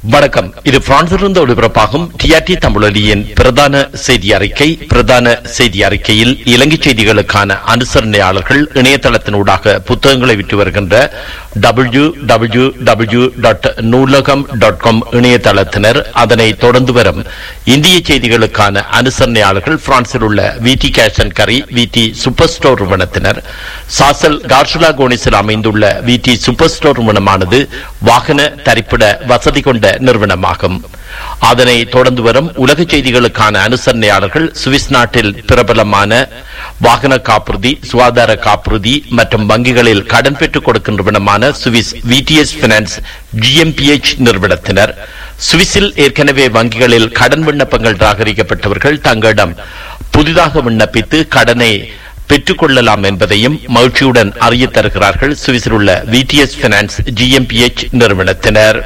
வணக்கம் இது பிரான்சிலிருந்து ஒளிபரப்பாகும் டிஆர்டி தமிழொலியின் பிரதான செய்தி அறிக்கை பிரதான செய்தி அறிக்கையில் இலங்கை செய்திகளுக்கான அனுசரணையாளர்கள் இணையதளத்தினூடாக புத்தகங்களை விட்டு வருகின்ற W W W dot Noolaham dot com இணையதளத்தினர் அதனை தொடர்ந்து வரும் இந்திய செய்திகளுக்கான அனுசரணையாளர்கள் பிரான்சில் உள்ள விடி கேஷ் அண்ட் கரி விடி சூப்பர் ஸ்டோர் நிறுவனத்தினர் சாசல் கார்ஷுலா கோனிஸில் அமைந்துள்ள விடி சூப்பர் ஸ்டோர் நிறுவனமானது வாகன தரிப்பிட வசதி கொண்ட நிறுவனமாகும் அதனை தொடர்ந்து வரும் உலக செய்திகளுக்கான அனுசரணையாளர்கள் சுவிஸ் நாட்டில் பிரபலமான வாகன காப்புறுதி சுகாதார காப்புறுதி மற்றும் வங்கிகளில் கடன் பெற்றுக் கொடுக்கும் நிறுவனமான சுவிஸ் விடிஎஸ் பினான்ஸ் ஜிஎம்பிஎச் நிறுவனத்தினர் சுவிஸில் ஏற்கனவே வங்கிகளில் கடன் விண்ணப்பங்கள் நிராகரிக்கப்பட்டவர்கள் தங்களிடம் புதிதாக விண்ணப்பித்து கடனை பெற்றுக்கொள்ளலாம் என்பதையும் மகிழ்ச்சியுடன் அறிய தருகிறார்கள் சுவிஸில் உள்ள விடிஎஸ் பினான்ஸ் ஜிஎம்பிஎச் நிறுவனத்தினர்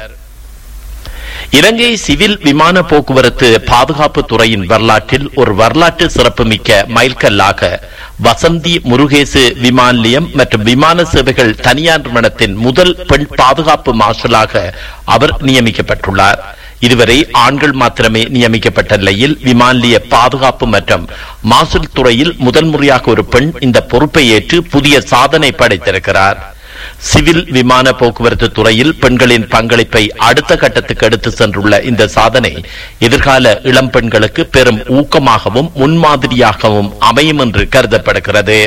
இலங்கை சிவில் விமான போக்குவரத்து பாதுகாப்பு துறையின் வரலாற்றில் ஒரு வரலாற்று சிறப்புமிக்க மைல்கல்லாக வசந்தி முருகேசு விமான நிலையம் மற்றும் விமான சேவைகள் தனியார் நிறுவனத்தின் முதல் பெண் பாதுகாப்பு மார்ஷலாக அவர் நியமிக்கப்பட்டுள்ளார் இதுவரை ஆண்கள் மாத்திரமே நியமிக்கப்பட்ட நிலையில் விமான நிலைய பாதுகாப்பு மற்றும் மாசுல் துறையில் முதல் முறையாக ஒரு பெண் இந்த பொறுப்பை ஏற்று புதிய சாதனை படைத்திருக்கிறார் சிவில் விமான போக்குவரத்து துறையில் பெண்களின் பங்களிப்பை அடுத்த கட்டத்துக்கு எடுத்து சென்றுள்ள இந்த சாதனை எதிர்கால இளம் பெண்களுக்கு பெரும் ஊக்கமாகவும் முன்மாதிரியாகவும் அமையும் என்று கருதப்படுகிறது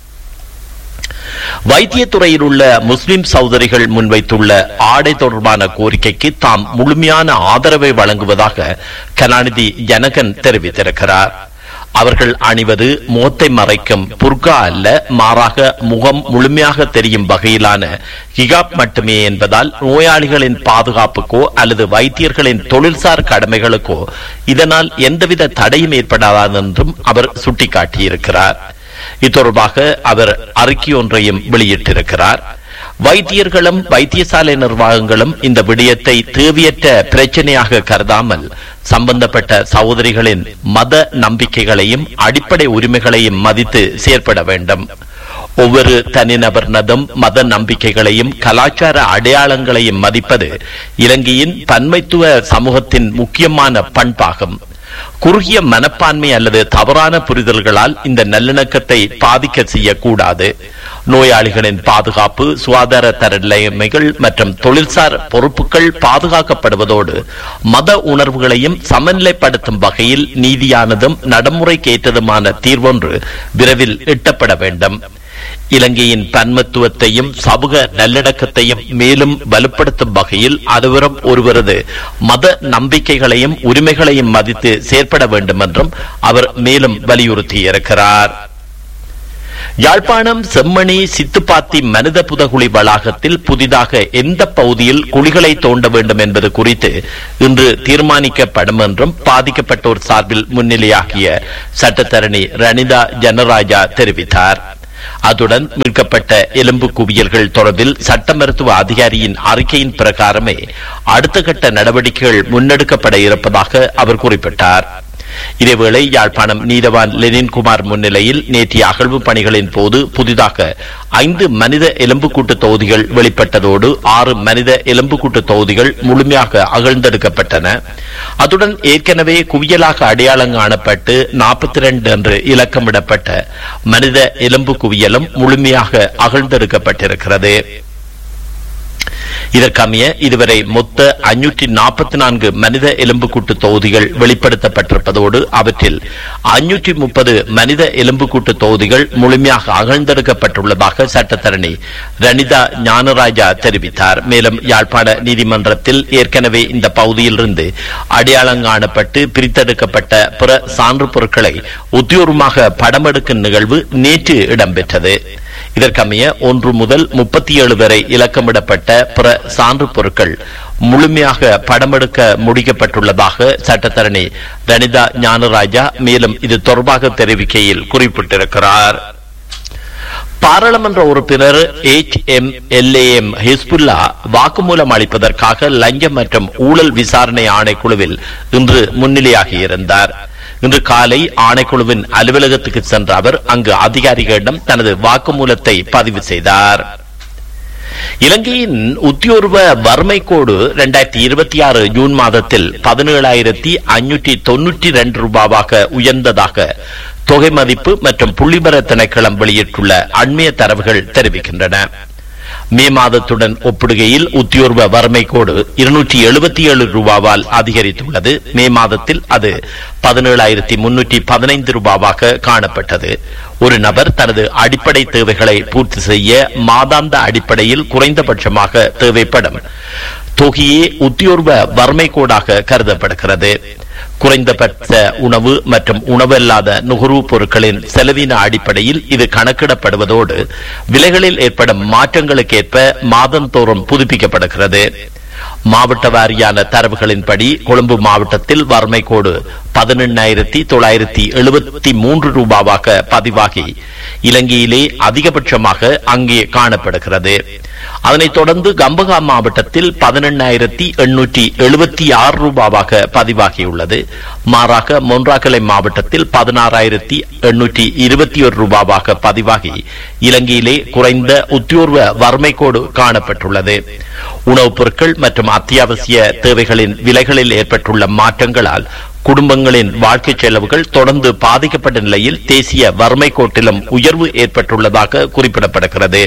வைத்தியத்துறையில் உள்ள முஸ்லிம் சகோதரிகள் முன்வைத்துள்ள ஆடை தொடர்பான கோரிக்கைக்கு தாம் முழுமையான ஆதரவை வழங்குவதாக கலாநிதி ஜனகன் தெரிவித்திருக்கிறார் அவர்கள் அணிவது முகத்தை மறைக்கும் புர்கா அல்ல மாறாக முகம் முழுமையாக தெரியும் வகையிலான ஹிகாப் மட்டுமே என்பதால் நோயாளிகளின் பாதுகாப்புக்கோ அல்லது வைத்தியர்களின் தொழில்சார் கடமைகளுக்கோ இதனால் எந்தவித தடையும் ஏற்படாது என்றும் அவர் சுட்டிக்காட்டியிருக்கிறார் இத்தொடர்பாக அவர் அறிக்கை ஒன்றையும் வெளியிட்டிருக்கிறார் வைத்தியர்களும் வைத்தியசாலை நிர்வாகங்களும் இந்த விடயத்தை தேவையற்ற பிரச்சனையாக கருதாமல் சம்பந்தப்பட்ட சகோதரிகளின் மத நம்பிக்கைகளையும் அடிப்படை உரிமைகளையும் மதித்து செயற்பட வேண்டும் ஒவ்வொரு தனிநபர்னதும் மத நம்பிக்கைகளையும் கலாச்சார அடையாளங்களையும் மதிப்பது இலங்கையின் பன்மைத்துவ சமூகத்தின் முக்கியமான பண்பாகும் குறுகிய மனப்பான்மை அல்லது தவறான புரிதல்களால் இந்த நல்லிணக்கத்தை பாதிக்க செய்யக்கூடாது நோயாளிகளின் பாதுகாப்பு சுகாதார தர நிலைமைகள் மற்றும் தொழில்சார் பொறுப்புகள் பாதுகாக்கப்படுவதோடு மத உணர்வுகளையும் சமநிலைப்படுத்தும் வகையில் நீதியானதும் நடைமுறைக்கேற்றதுமான தீர்வொன்று விரைவில் எட்டப்பட வேண்டும் இலங்கையின் பன்மத்துவத்தையும் சமூக நல்லடக்கத்தையும் மேலும் வலுப்படுத்தும் வகையில் அதுவரும் ஒருவரது மத நம்பிக்கைகளையும் உரிமைகளையும் மதித்து செயற்பட வேண்டும் என்றும் அவர் மேலும் வலியுறுத்தியிருக்கிறார் யாழ்ப்பாணம் செம்மணி சித்துப்பாத்தி மனித புதகுழி வளாகத்தில் புதிதாக எந்த பகுதியில் குழிகளை தோண்ட வேண்டும் என்பது குறித்து இன்று தீர்மானிக்கப்படும் என்றும் பாதிக்கப்பட்டோர் சார்பில் முன்னிலையாகிய சட்டத்தரணி ரணிதா ஜனராஜா தெரிவித்தார் அதுடன் மீட்கப்பட்ட எலும்பு குவியல்கள் தொடர்பில் சட்ட மருத்துவ அதிகாரியின் அறிக்கையின் பிரகாரமே அடுத்த கட்ட நடவடிக்கைகள் முன்னெடுக்கப்பட இருப்பதாக அவர் குறிப்பிட்டார் இதேவேளை யாழ்ப்பாணம் நீதவான் லெனின்குமார் முன்னிலையில் நேற்றைய அகழ்வு பணிகளின் போது புதிதாக ஐந்து மனித எலும்புக்கூட்டு தொகுதிகள் வெளிப்பட்டதோடு ஆறு மனித எலும்புக்கூட்டு தொகுதிகள் முழுமையாக அகழ்ந்தெடுக்கப்பட்டன அதுடன் ஏற்கனவே குவியலாக அடையாளம் காணப்பட்டு நாற்பத்தி ரெண்டு என்று இலக்கமிடப்பட்ட மனித எலும்பு குவியலும் முழுமையாக அகழ்ந்தெடுக்கப்பட்டிருக்கிறது இதற்கமைய இதுவரை மொத்த அஞ்சூற்றி நாற்பத்தி நான்கு மனித எலும்புக்கூட்டு தொகுதிகள் வெளிப்படுத்தப்பட்டிருப்பதோடு அவற்றில் அஞ்சூற்றி முப்பது மனித எலும்புக்கூட்டு தொகுதிகள் முழுமையாக அகழ்ந்தெடுக்கப்பட்டுள்ளதாக சட்டத்தரணி ரணிதா ஞானராஜா தெரிவித்தார் மேலும் யாழ்ப்பாண நீதிமன்றத்தில் ஏற்கனவே இந்த பகுதியிலிருந்து அடையாளம் காணப்பட்டு பிரித்தெடுக்கப்பட்ட பிற சான்று பொருட்களை உத்தியோகமாக படமெடுக்கும் நிகழ்வு நேற்று இடம்பெற்றது இதற்கமைய ஒன்று முதல் முப்பத்தி ஏழு வரை இலக்கமிடப்பட்ட பிற சான்று பொருட்கள் முழுமையாக படமெடுக்க முடிக்கப்பட்டுள்ளதாக சட்டத்தரணி ரணிதா ஞானராஜா மேலும் இது தொடர்பாக தெரிவிக்கையில் குறிப்பிட்டிருக்கிறார் பாராளுமன்ற உறுப்பினர் H M L M Hizbullah வாக்குமூலம் அளிப்பதற்காக லஞ்சம் மற்றும் ஊழல் விசாரணை ஆணைக்குழுவில் இன்று முன்னிலையாகியிருந்தார் இன்று காலை ஆணைக்குழுவின் அலுவலகத்துக்கு சென்ற அவர் அங்கு அதிகாரிகளிடம் தனது வாக்குமூலத்தை பதிவு செய்தார் இலங்கையின் உத்தியோர்வ வறுமை கோடு இரண்டாயிரத்தி இருபத்தி ஆறு ஜூன் மாதத்தில் பதினேழாயிரத்தி ஐநூற்றி தொன்னூற்றி ரெண்டு ரூபாவாக உயர்ந்ததாக தொகை மதிப்பு மற்றும் புள்ளிபர திணைக்களம் வெளியிட்டுள்ள அண்மைய தரவுகள் தெரிவிக்கின்றன மே மாதத்துடன் ஒப்பிடுகையில் உத்தியோர்வ வறுமை கோடு இருநூற்றி எழுபத்தி ஏழு ரூபாவால் அதிகரித்துள்ளது மே மாதத்தில் அது பதினேழாயிரத்தி முன்னூற்றி பதினைந்து ரூபாவாக காணப்பட்டது ஒரு நபர் தனது அடிப்படை தேவைகளை பூர்த்தி செய்ய மாதாந்த அடிப்படையில் குறைந்தபட்சமாக தேவைப்படும் தொகையே உத்தியோர்வ வறுமை கோடாக கருதப்படுகிறது குறைந்தபட்ச உணவு மற்றும் உணவல்லாத நுகர்வுப் பொருட்களின் செலவின அடிப்படையில் இது கணக்கிடப்படுவதோடு விலைகளில் ஏற்படும் மாற்றங்களுக்கேற்ப மாதந்தோறும் புதுப்பிக்கப்படுகிறது மாவட்ட வாரியான தரவுகளின்படி கொழும்பு மாவட்டத்தில் வறுமை கோடு பதினெண்ணாயிரத்தி தொள்ளாயிரத்தி எழுபத்தி மூன்று ரூபாவாக பதிவாகி இலங்கையிலே அதிகபட்சமாக அங்கே காணப்படுகிறது அதனைத் தொடர்ந்து கம்பகா மாவட்டத்தில் பதினெண்ணாயிரத்தி எண்ணூற்றி எழுபத்தி ஆறு ரூபாவாக பதிவாகியுள்ளது மாறாக மொன்றாக்கலை மாவட்டத்தில் பதினாறாயிரத்தி எண்ணூற்றி இருபத்தி ஒரு ரூபாவாக பதிவாகி இலங்கையிலே குறைந்த உத்தியோர்வ வறுமை கோடு காணப்பட்டுள்ளது உணவுப் பொருட்கள் மற்றும் அத்தியாவசிய தேவைகளின் விலைகளில் ஏற்பட்டுள்ள மாற்றங்களால் குடும்பங்களின் வாழ்க்கை செலவுகள் தொடர்ந்து பாதிக்கப்பட்ட நிலையில் தேசிய வறுமை கோட்டிலும் உயர்வு ஏற்பட்டுள்ளதாக குறிப்பிடப்படுகிறது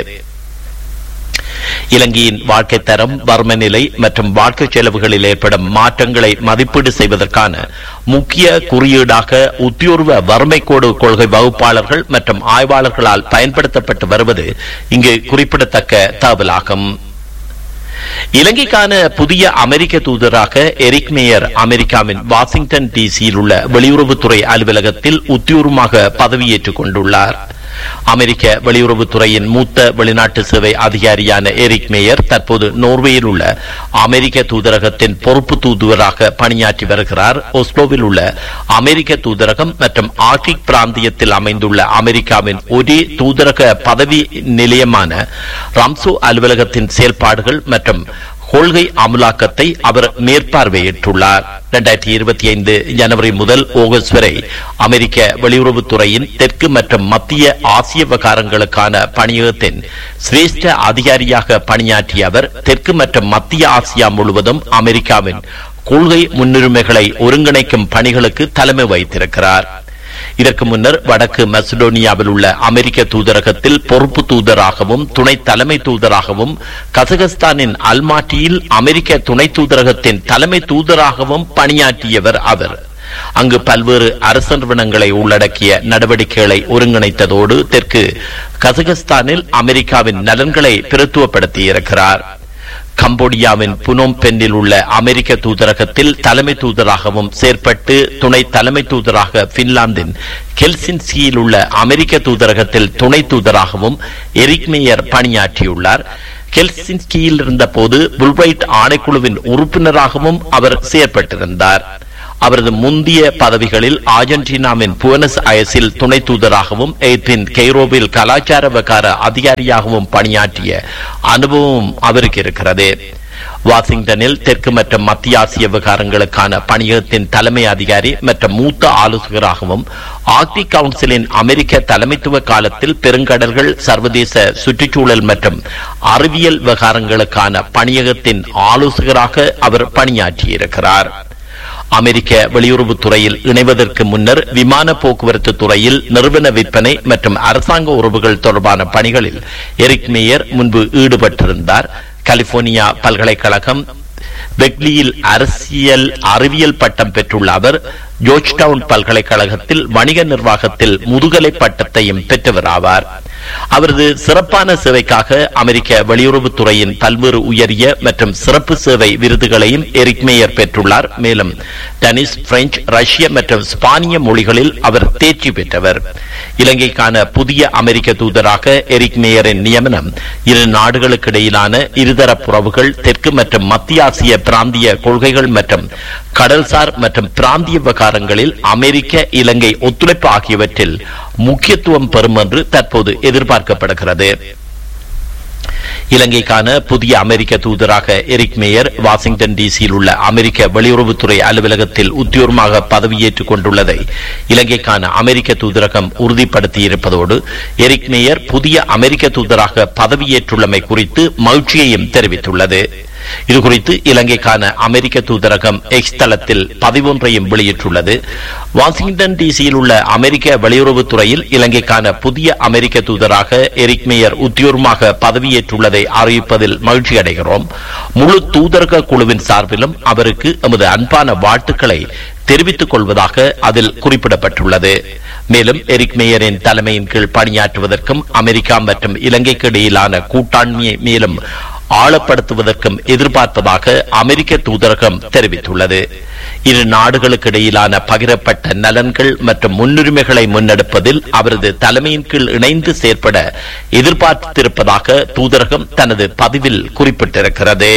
இலங்கையின் வாழ்க்கை தரம் வறுமை நிலை மற்றும் வாழ்க்கை செலவுகளில் ஏற்படும் மாற்றங்களை மதிப்பீடு செய்வதற்கான முக்கிய குறியீடாக உத்தியோர்வ வறுமை கோடு கொள்கை வகுப்பாளர்கள் மற்றும் ஆய்வாளர்களால் பயன்படுத்தப்பட்டு வருவது இங்கு குறிப்பிடத்தக்க தகவலாகும் இலங்கைக்கான புதிய அமெரிக்க தூதராக எரிக் மேயர் அமெரிக்காவின் வாஷிங்டன் டிசியில் உள்ள வெளியுறவுத்துறை அலுவலகத்தில் உத்தியோகமாக பதவியேற்றுக் கொண்டுள்ளார் அமெரிக்க வெளியுறவுத்துறையின் மூத்த வெளிநாட்டு சேவை அதிகாரியான எரிக் மேயர் தற்போது நோர்வேயில் உள்ள அமெரிக்க தூதரகத்தின் பொறுப்பு தூதுவராக பணியாற்றி வருகிறார் ஒஸ்லோவில் உள்ள அமெரிக்க தூதரகம் மற்றும் ஆர்டிக் பிராந்தியத்தில் அமைந்துள்ள அமெரிக்காவின் ஒரே தூதரக பதவி நிலையமான ரம்சோ அலுவலகத்தின் செயல்பாடுகள் மற்றும் கொள்கை அமலாக்கத்தை அவர் மேற்பார்வையிட்டுள்ளார் இரண்டாயிரத்தி இருபத்தி ஐந்து ஜனவரி முதல் ஆகஸ்ட் வரை அமெரிக்க வெளியுறவுத்துறையின் தெற்கு மற்றும் மத்திய ஆசிய விவகாரங்களுக்கான பணியகத்தின் சிரேஷ்ட அதிகாரியாக பணியாற்றிய அவர் தெற்கு மற்றும் மத்திய ஆசியா முழுவதும் அமெரிக்காவின் கொள்கை முன்னுரிமைகளை ஒருங்கிணைக்கும் பணிகளுக்கு தலைமை வைத்திருக்கிறார் இதற்கு முன்னர் வடக்கு மெசடோனியாவில் உள்ள அமெரிக்க தூதரகத்தில் பொறுப்பு தூதராகவும் துணை தலைமை தூதராகவும் கசகஸ்தானின் அல்மாட்டியில் அமெரிக்க துணை தூதரகத்தின் தலைமை தூதராகவும் பணியாற்றியவர் அவர் அங்கு பல்வேறு அரசு நிறுவனங்களை உள்ளடக்கிய நடவடிக்கைகளை ஒருங்கிணைத்ததோடு தெற்கு கசகஸ்தானில் அமெரிக்காவின் நலன்களை பிரத்துவப்படுத்தியிருக்கிறார் கம்போடியாவின் புனோம் பென்னில் உள்ள அமெரிக்க தூதரகத்தில் தலைமை தூதராகவும் செயற்பட்டு துணை தலைமை தூதராக பின்லாந்தின் கெல்சின்சியில் உள்ள அமெரிக்க தூதரகத்தில் துணை தூதராகவும் எரிக் மேயர் பணியாற்றியுள்ளார் கெல்சின்ஸ்கியில் இருந்தபோது புல்வைட் ஆணைக்குழுவின் உறுப்பினராகவும் அவர் செயற்பட்டிருந்தார் அவரது முந்திய பதவிகளில் அர்ஜென்டினாவின் புவனஸ் அயர்ஸில் துணை தூதராகவும் எய்பின் கெய்ரோவில் கலாச்சார விவகார அதிகாரியாகவும் பணியாற்றிய அனுபவம் அவருக்கு இருக்கிறது வாஷிங்டனில் தெற்கு மற்றும் மத்திய ஆசிய விவகாரங்களுக்கான பணியகத்தின் தலைமை அதிகாரி மற்றும் மூத்த ஆலோசகராகவும் ஆர்க்டிக் கவுன்சிலின் அமெரிக்க தலைமைத்துவ காலத்தில் பெருங்கடல்கள் சர்வதேச சுற்றுச்சூழல் மற்றும் அறிவியல் விவகாரங்களுக்கான பணியகத்தின் ஆலோசகராக அவர் பணியாற்றியிருக்கிறார் அமெரிக்க வெளியுறவுத் துறையில் இணைவதற்கு முன்னர் விமான போக்குவரத்து துறையில் நிறுவன விற்பனை மற்றும் அரசாங்க உறவுகள் தொடர்பான பணிகளில் எரிக் மேயர் முன்பு ஈடுபட்டிருந்தார் கலிபோர்னியா பல்கலைக்கழகம் பெக்லியில் அரசியல் அறிவியல் பட்டம் பெற்றுள்ள அவர் ஜோர்ஜ் டவுன் பல்கலைக்கழகத்தில் வணிக நிர்வாகத்தில் முதுகலை பட்டத்தையும் பெற்றவர் ஆவார் அவரது சிறப்பான சேவைக்காக அமெரிக்க வெளியுறவுத்துறையின் பல்வேறு உயரிய மற்றும் சிறப்பு சேவை விருதுகளையும் எரிக் மேயர் பெற்றுள்ளார் மேலும் டனிஷ் பிரெஞ்சு ரஷ்ய மற்றும் ஸ்பானிய மொழிகளில் அவர் தேர்ச்சி பெற்றவர் இலங்கைக்கான புதிய அமெரிக்க தூதராக எரிக் மேயரின் நியமனம் இரு நாடுகளுக்கிடையிலான இருதரப்பு உறவுகள் தெற்கு மற்றும் மத்திய ஆசிய பிராந்திய கொள்கைகள் மற்றும் கடல்சார் மற்றும் பிராந்திய விவகாரங்களில் அமெரிக்க இலங்கை ஒத்துழைப்பு ஆகியவற்றில் முக்கியத்துவம் பெறும் என்று தற்போது எதிர்பார்க்கப்படுகிறது இலங்கைக்கான புதிய அமெரிக்க தூதராக எரிக் மேயர் வாஷிங்டன் டிசியில் உள்ள அமெரிக்க வெளியுறவுத்துறை அலுவலகத்தில் உத்தியோகமாக பதவியேற்றுக் கொண்டுள்ளதை இலங்கைக்கான அமெரிக்க தூதரகம் உறுதிப்படுத்தியிருப்பதோடு எரிக் மேயர் புதிய அமெரிக்க தூதராக பதவியேற்றுள்ளமை குறித்து மகிழ்ச்சியையும் தெரிவித்துள்ளது இதுகுறித்து இலங்கைக்கான அமெரிக்க தூதரகம் எக்ஸ் தளத்தில் பதிவொன்றையும் வெளியிட்டுள்ளது வாஷிங்டன் டிசியில் உள்ள அமெரிக்க வெளியுறவுத்துறையில் இலங்கைக்கான புதிய அமெரிக்க தூதராக எரிக் மேயர் உத்தியோகமாக பதவியேற்றுள்ளதை அறிவிப்பதில் மகிழ்ச்சி அடைகிறோம் முழு தூதரக குழுவின் சார்பிலும் அவருக்கு எமது அன்பான வாழ்த்துக்களை தெரிவித்துக் கொள்வதாக அதில் குறிப்பிடப்பட்டுள்ளது மேலும் எரிக் மேயரின் தலைமையின் கீழ் பணியாற்றுவதற்கும் அமெரிக்கா மற்றும் இலங்கைக்கு இடையிலான கூட்டாண்மையை மேலும் ஆழப்படுத்துவதற்கும் எதிர்பார்ப்பதாக அமெரிக்க தூதரகம் தெரிவித்துள்ளது இரு நாடுகளுக்கு இடையிலான பகிரப்பட்ட நலன்கள் மற்றும் முன்னுரிமைகளை முன்னெடுப்பதில் அவரது தலைமையின் கீழ் இணைந்து செயற்பட எதிர்பார்த்திருப்பதாக தூதரகம் தனது பதிவில் குறிப்பிட்டிருக்கிறது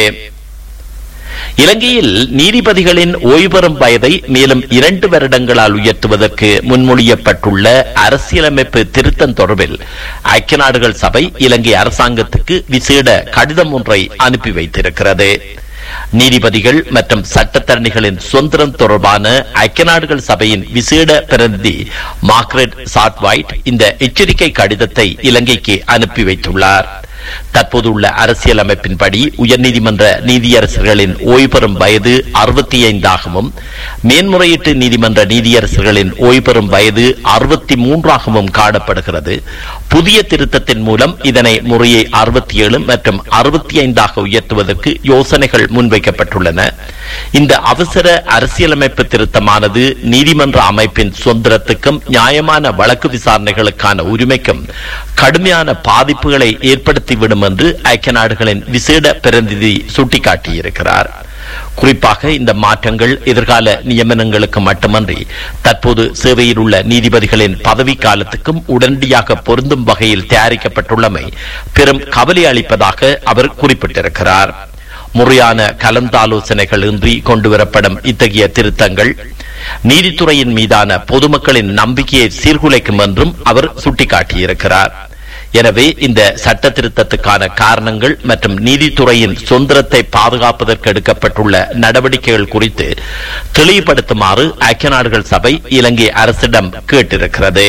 இலங்கையில் நீதிபதிகளின் ஓய்வு பெறும் வயதை மேலும் இரண்டு வருடங்களால் உயர்த்துவதற்கு முன்மொழியப்பட்டுள்ள அரசியலமைப்பு திருத்தம் தொடர்பில் ஐக்கிய நாடுகள் சபை இலங்கை அரசாங்கத்துக்கு விசேட கடிதம் ஒன்றை அனுப்பி வைத்திருக்கிறது நீதிபதிகள் மற்றும் சட்டத்தரணிகளின் சுதந்திரம் தொடர்பான ஐக்கிய நாடுகள் சபையின் விசேட பிரதிநிதி மார்க்ரெட் சாட்வைட் இந்த எச்சரிக்கை கடிதத்தை இலங்கைக்கு அனுப்பி வைத்துள்ளார் தற்போதுள்ள அரசியலமைப்பின்படி உயர்நீதிமன்ற நீதியரசர்களின் ஓய்வு பெறும் வயது அறுபத்தி ஐந்தாகவும் மேன்முறையீட்டு நீதிமன்ற நீதியரசர்களின் ஓய்வு பெறும் வயது அறுபத்தி மூன்றாகவும் காணப்படுகிறது புதிய திருத்தத்தின் மூலம் இதனை முறையை அறுபத்தி ஏழு மற்றும் அறுபத்தி ஐந்தாக உயர்த்துவதற்கு யோசனைகள் முன்வைக்கப்பட்டுள்ளன இந்த அவசர அரசியலமைப்பு திருத்தமானது நீதிமன்ற அமைப்பின் சுதந்திரத்துக்கும் நியாயமான வழக்கு விசாரணைகளுக்கான உரிமைக்கும் கடுமையான பாதிப்புகளை ஏற்படுத்திவிடும் என்று ஐக்கிய நாடுகளின் விசேட பிரதிநிதி சுட்டிக்காட்டியிருக்கிறார் குறிப்பாக இந்த மாற்றங்கள் எதிர்கால நியமனங்களுக்கு மட்டுமன்றி தற்போது சேவையில் உள்ள நீதிபதிகளின் பதவி காலத்துக்கும் உடனடியாக பொருந்தும் வகையில் தயாரிக்கப்பட்டுள்ளமை பெரும் கவலை அளிப்பதாக அவர் குறிப்பிட்டிருக்கிறார் முறையான கலந்தாலோசனைகள் இன்றி கொண்டுவரப்படும் இத்தகைய திருத்தங்கள் நீதித்துறையின் மீதான பொதுமக்களின் நம்பிக்கையை சீர்குலைக்கும் என்றும் அவர் சுட்டிக்காட்டியிருக்கிறார் எனவே இந்த சட்ட திருத்தத்துக்கான காரணங்கள் மற்றும் நீதித்துறையின் சுதந்திரத்தை பாதுகாப்பதற்கு எடுக்கப்பட்டுள்ள நடவடிக்கைகள் குறித்து தெளிவுபடுத்துமாறு ஐக்கிய நாடுகள் சபை இலங்கை அரசிடம் கேட்டிருக்கிறது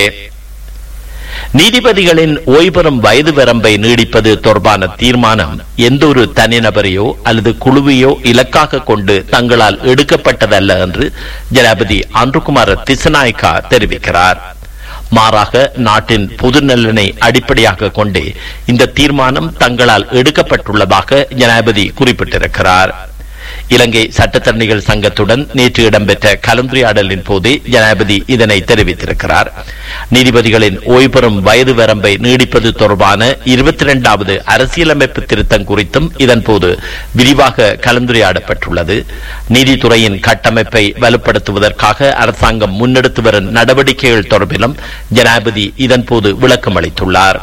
நீதிபதிகளின் ஓய்வெறும் வயது வரம்பை நீடிப்பது தொடர்பான தீர்மானம் எந்த ஒரு தனிநபரையோ அல்லது குழுவையோ இலக்காக கொண்டு தங்களால் எடுக்கப்பட்டதல்ல என்று ஜனாபதி அன்றுகுமார் திசநாயக்கா தெரிவிக்கிறார் மாறாக நாட்டின் பொது நலனை அடிப்படையாக கொண்டே இந்த தீர்மானம் தங்களால் எடுக்கப்பட்டுள்ளதாக ஜனாபதி குறிப்பிட்டிருக்கிறார் இலங்கை சட்டத்தரணிகள் சங்கத்துடன் நேற்று இடம்பெற்ற கலந்துரையாடலின் போதே ஜனாபதி இதனை தெரிவித்திருக்கிறார் நீதிபதிகளின் ஓய்வு பெறும் வயது வரம்பை நீடிப்பது தொடர்பான இருபத்தி இரண்டாவது அரசியலமைப்பு திருத்தம் குறித்தும் இதன்போது விரிவாக கலந்துரையாடப்பட்டுள்ளது நீதித்துறையின் கட்டமைப்பை வலுப்படுத்துவதற்காக அரசாங்கம் முன்னெடுத்து வரும் நடவடிக்கைகள் தொடர்பிலும் ஜனாபதி இதன்போது விளக்கம் அளித்துள்ளார்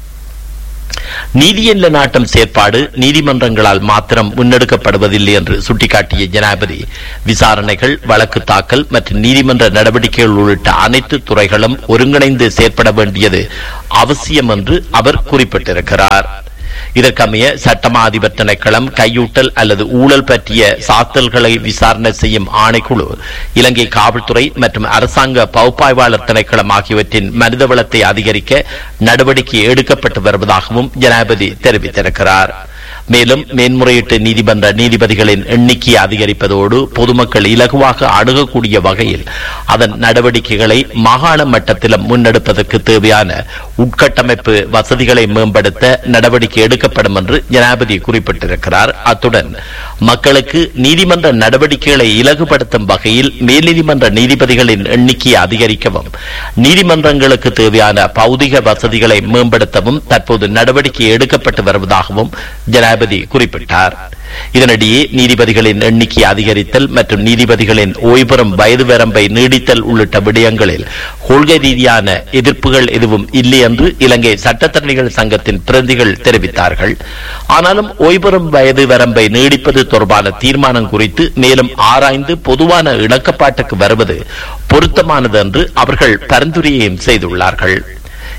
நீதியல்ல நாட்டம் செயற்பாடு நீதிமன்றங்களால் மாத்திரம் முன்னெடுக்கப்படுவதில்லை என்று சுட்டிக்காட்டிய ஜனாபதி விசாரணைகள் வழக்கு தாக்கல் மற்றும் நீதிமன்ற நடவடிக்கைகள் உள்ளிட்ட அனைத்து துறைகளும் ஒருங்கிணைந்து செயற்பட வேண்டியது அவசியம் என்று அவர் குறிப்பிட்டிருக்கிறார் இதற்கமைய சட்டமா அதிபர் திணைக்களம் கையூட்டல் அல்லது ஊழல் பற்றிய சாத்தல்களை விசாரணை செய்யும் ஆணைக்குழு இலங்கை காவல்துறை மற்றும் அரசாங்க பகுப்பாய்வாளர் திணைக்களம் ஆகியவற்றின் மனிதவளத்தை அதிகரிக்க நடவடிக்கை எடுக்கப்பட்டு வருவதாகவும் ஜனாபதி தெரிவித்திருக்கிறார் மேலும் மேன்முறையீட்டு நீதிமன்ற நீதிபதிகளின் எண்ணிக்கையை அதிகரிப்பதோடு பொதுமக்கள் இலகுவாக அணுகக்கூடிய வகையில் அதன் நடவடிக்கைகளை மாகாண மட்டத்திலும் முன்னெடுப்பதற்கு தேவையான உட்கட்டமைப்பு வசதிகளை மேம்படுத்த நடவடிக்கை எடுக்கப்படும் என்று ஜனாபதி குறிப்பிட்டிருக்கிறார் அத்துடன் மக்களுக்கு நீதிமன்ற நடவடிக்கைகளை இலகுபடுத்தும் வகையில் மேல்நீதிமன்ற நீதிபதிகளின் எண்ணிக்கையை அதிகரிக்கவும் நீதிமன்றங்களுக்கு தேவையான பௌதிக வசதிகளை மேம்படுத்தவும் தற்போது நடவடிக்கை எடுக்கப்பட்டு வருவதாகவும் ஜனாபதி குறிப்பிட்டார் இதனிடையே நீதிபதிகளின் எண்ணிக்கை அதிகரித்தல் மற்றும் நீதிபதிகளின் ஓய்வெறும் வயது வரம்பை நீடித்தல் உள்ளிட்ட விடயங்களில் கொள்கை ரீதியான எதிர்ப்புகள் எதுவும் இல்லை என்று இலங்கை சட்டத்தரணிகள் சங்கத்தின் பிரதிகள் தெரிவித்தார்கள் ஆனாலும் ஓய்வெறும் வயது வரம்பை நீடிப்பது தொடர்பான தீர்மானம் குறித்து மேலும் ஆராய்ந்து பொதுவான இணக்கப்பாட்டுக்கு வருவது பொருத்தமானது என்று அவர்கள் பரிந்துரையையும் செய்துள்ளார்கள்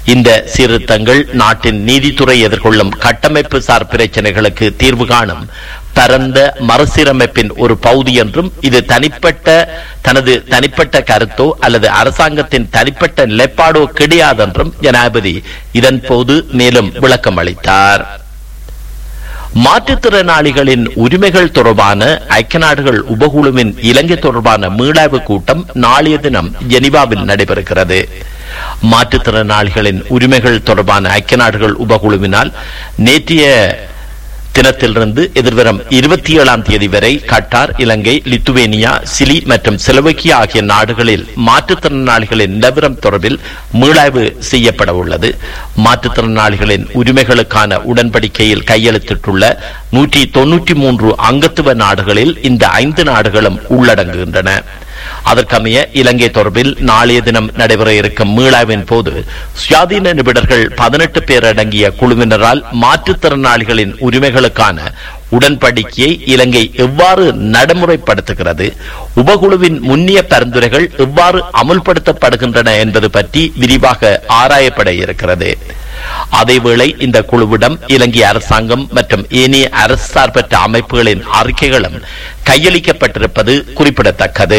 இந்த சீர்திருத்தங்கள் நாட்டின் நீதித்துறை எதிர்கொள்ளும் கட்டமைப்பு சார் பிரச்சனைகளுக்கு தீர்வு காணும் பரந்த மறுசீரமைப்பின் ஒரு பகுதி என்றும் இது தனிப்பட்ட தனது தனிப்பட்ட கருத்தோ அல்லது அரசாங்கத்தின் தனிப்பட்ட நிலைப்பாடோ கிடையாதென்றும் ஜனாதிபதி இதன் போது மேலும் விளக்கம் அளித்தார் மாற்றுத்திறனாளிகளின் உரிமைகள் தொடர்பான ஐக்கிய நாடுகள் உபகுழுவின் இலங்கை தொடர்பான மீளாய்வு கூட்டம் நாளைய தினம் ஜெனீவாவில் நடைபெறுகிறது மாற்றுத்திறனாளிகளின் உரிமைகள் தொடர்பான ஐக்கிய நாடுகள் உபகுழுவினால் நேற்றைய தினத்திலிருந்து எதிர்வரும் இருபத்தி ஏழாம் தேதி வரை கட்டார் இலங்கை லித்துவேனியா சிலி மற்றும் செலவக்கியா ஆகிய நாடுகளில் மாற்றுத்திறனாளிகளின் நிலவரம் தொடர்பில் மீளாய்வு செய்யப்பட உள்ளது மாற்றுத்திறனாளிகளின் உரிமைகளுக்கான உடன்படிக்கையில் கையெழுத்திட்டுள்ள நூற்றி தொன்னூற்றி மூன்று அங்கத்துவ நாடுகளில் இந்த ஐந்து நாடுகளும் உள்ளடங்குகின்றன அதற்கமைய இலங்கை தொடர்பில் நாளைய தினம் நடைபெற இருக்கும் மீளாய்வின் போது சுயாதீன நிபுணர்கள் பதினெட்டு பேர் அடங்கிய குழுவினரால் மாற்றுத்திறனாளிகளின் உரிமைகளுக்கான உடன்படிக்கையை இலங்கை எவ்வாறு நடைமுறைப்படுத்துகிறது உபகுழுவின் முன்னிய பரிந்துரைகள் எவ்வாறு அமுல்படுத்தப்படுகின்றன என்பது பற்றி விரிவாக ஆராயப்பட இருக்கிறது அதேவேளை இந்த குழுவிடம் இலங்கை அரசாங்கம் மற்றும் ஏனைய அரசு சார்பற்ற அமைப்புகளின் அறிக்கைகளும் கையளிக்கப்பட்டிருப்பது குறிப்பிடத்தக்கது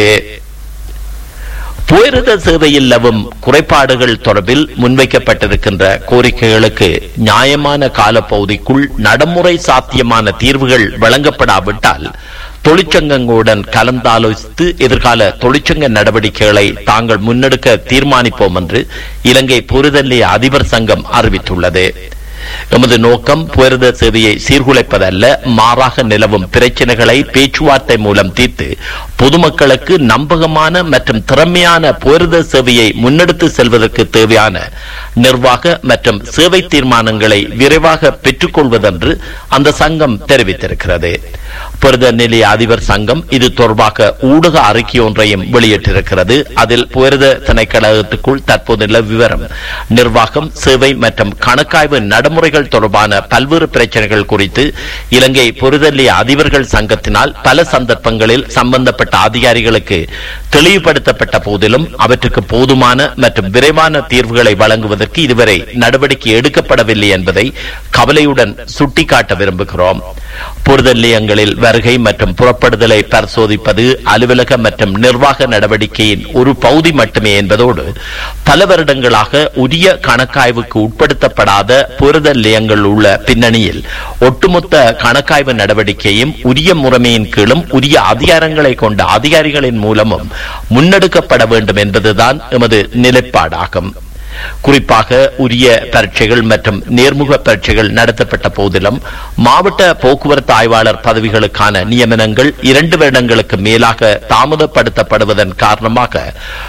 புயரத சேவையில் நிலவும் குறைபாடுகள் தொடர்பில் முன்வைக்கப்பட்டிருக்கின்ற கோரிக்கைகளுக்கு நியாயமான காலப்பகுதிக்குள் நடைமுறை சாத்தியமான தீர்வுகள் வழங்கப்படாவிட்டால் தொழிற்சங்கங்களுடன் கலந்தாலோசித்து எதிர்கால தொழிற்சங்க நடவடிக்கைகளை தாங்கள் முன்னெடுக்க தீர்மானிப்போம் என்று இலங்கை பொருதல்லிய அதிபர் சங்கம் அறிவித்துள்ளது எமது நோக்கம் புயர்த சேவையை சீர்குலைப்பதல்ல மாறாக நிலவும் பிரச்சனைகளை பேச்சுவார்த்தை மூலம் தீர்த்து பொதுமக்களுக்கு நம்பகமான மற்றும் திறமையான புயர்த சேவையை முன்னெடுத்து செல்வதற்கு தேவையான நிர்வாக மற்றும் சேவை தீர்மானங்களை விரைவாக பெற்றுக்கொள்வதென்று அந்த சங்கம் தெரிவித்திருக்கிறது புரத நிலைய அதிபர் சங்கம் இது தொடர்பாக ஊடக அறிக்கை ஒன்றையும் வெளியிட்டிருக்கிறது அதில் புயர்த திணைக்களத்துக்குள் தற்போதுள்ள விவரம் நிர்வாகம் சேவை மற்றும் கணக்காய்வு நடைமுறைகள் தொடர்பான பல்வேறு பிரச்சனைகள் குறித்து இலங்கை பொருதல்லிய அதிபர்கள் சங்கத்தினால் பல சந்தர்ப்பங்களில் சம்பந்தப்பட்ட அதிகாரிகளுக்கு தெளிவுபடுத்தப்பட்ட போதிலும் அவற்றுக்கு போதுமான மற்றும் விரைவான தீர்வுகளை வழங்குவதற்கு இதுவரை நடவடிக்கை எடுக்கப்படவில்லை என்பதை கவலையுடன் சுட்டிக்காட்ட விரும்புகிறோம் பொருதல்லியங்களில் வருகை மற்றும் புறப்படுதலை பரிசோதிப்பது அலுவலக மற்றும் நிர்வாக நடவடிக்கையின் ஒரு பகுதி மட்டுமே என்பதோடு பல வருடங்களாக உரிய கணக்காய்வுக்கு உட்படுத்தப்படாத புரதல் நிலையங்கள் உள்ள பின்னணியில் ஒட்டுமொத்த கணக்காய்வு நடவடிக்கையும் உரிய முறைமையின் கீழும் உரிய அதிகாரங்களை கொண்ட அதிகாரிகளின் மூலமும் முன்னெடுக்கப்பட வேண்டும் என்பதுதான் எமது நிலைப்பாடாகும் குறிப்பாக உரிய பரீட்சைகள் மற்றும் நேர்முக பரீட்சைகள் நடத்தப்பட்ட போதிலும் மாவட்ட போக்குவரத்து ஆய்வாளர் பதவிகளுக்கான நியமனங்கள் இரண்டு வருடங்களுக்கு மேலாக தாமதப்படுத்தப்படுவதன் காரணமாக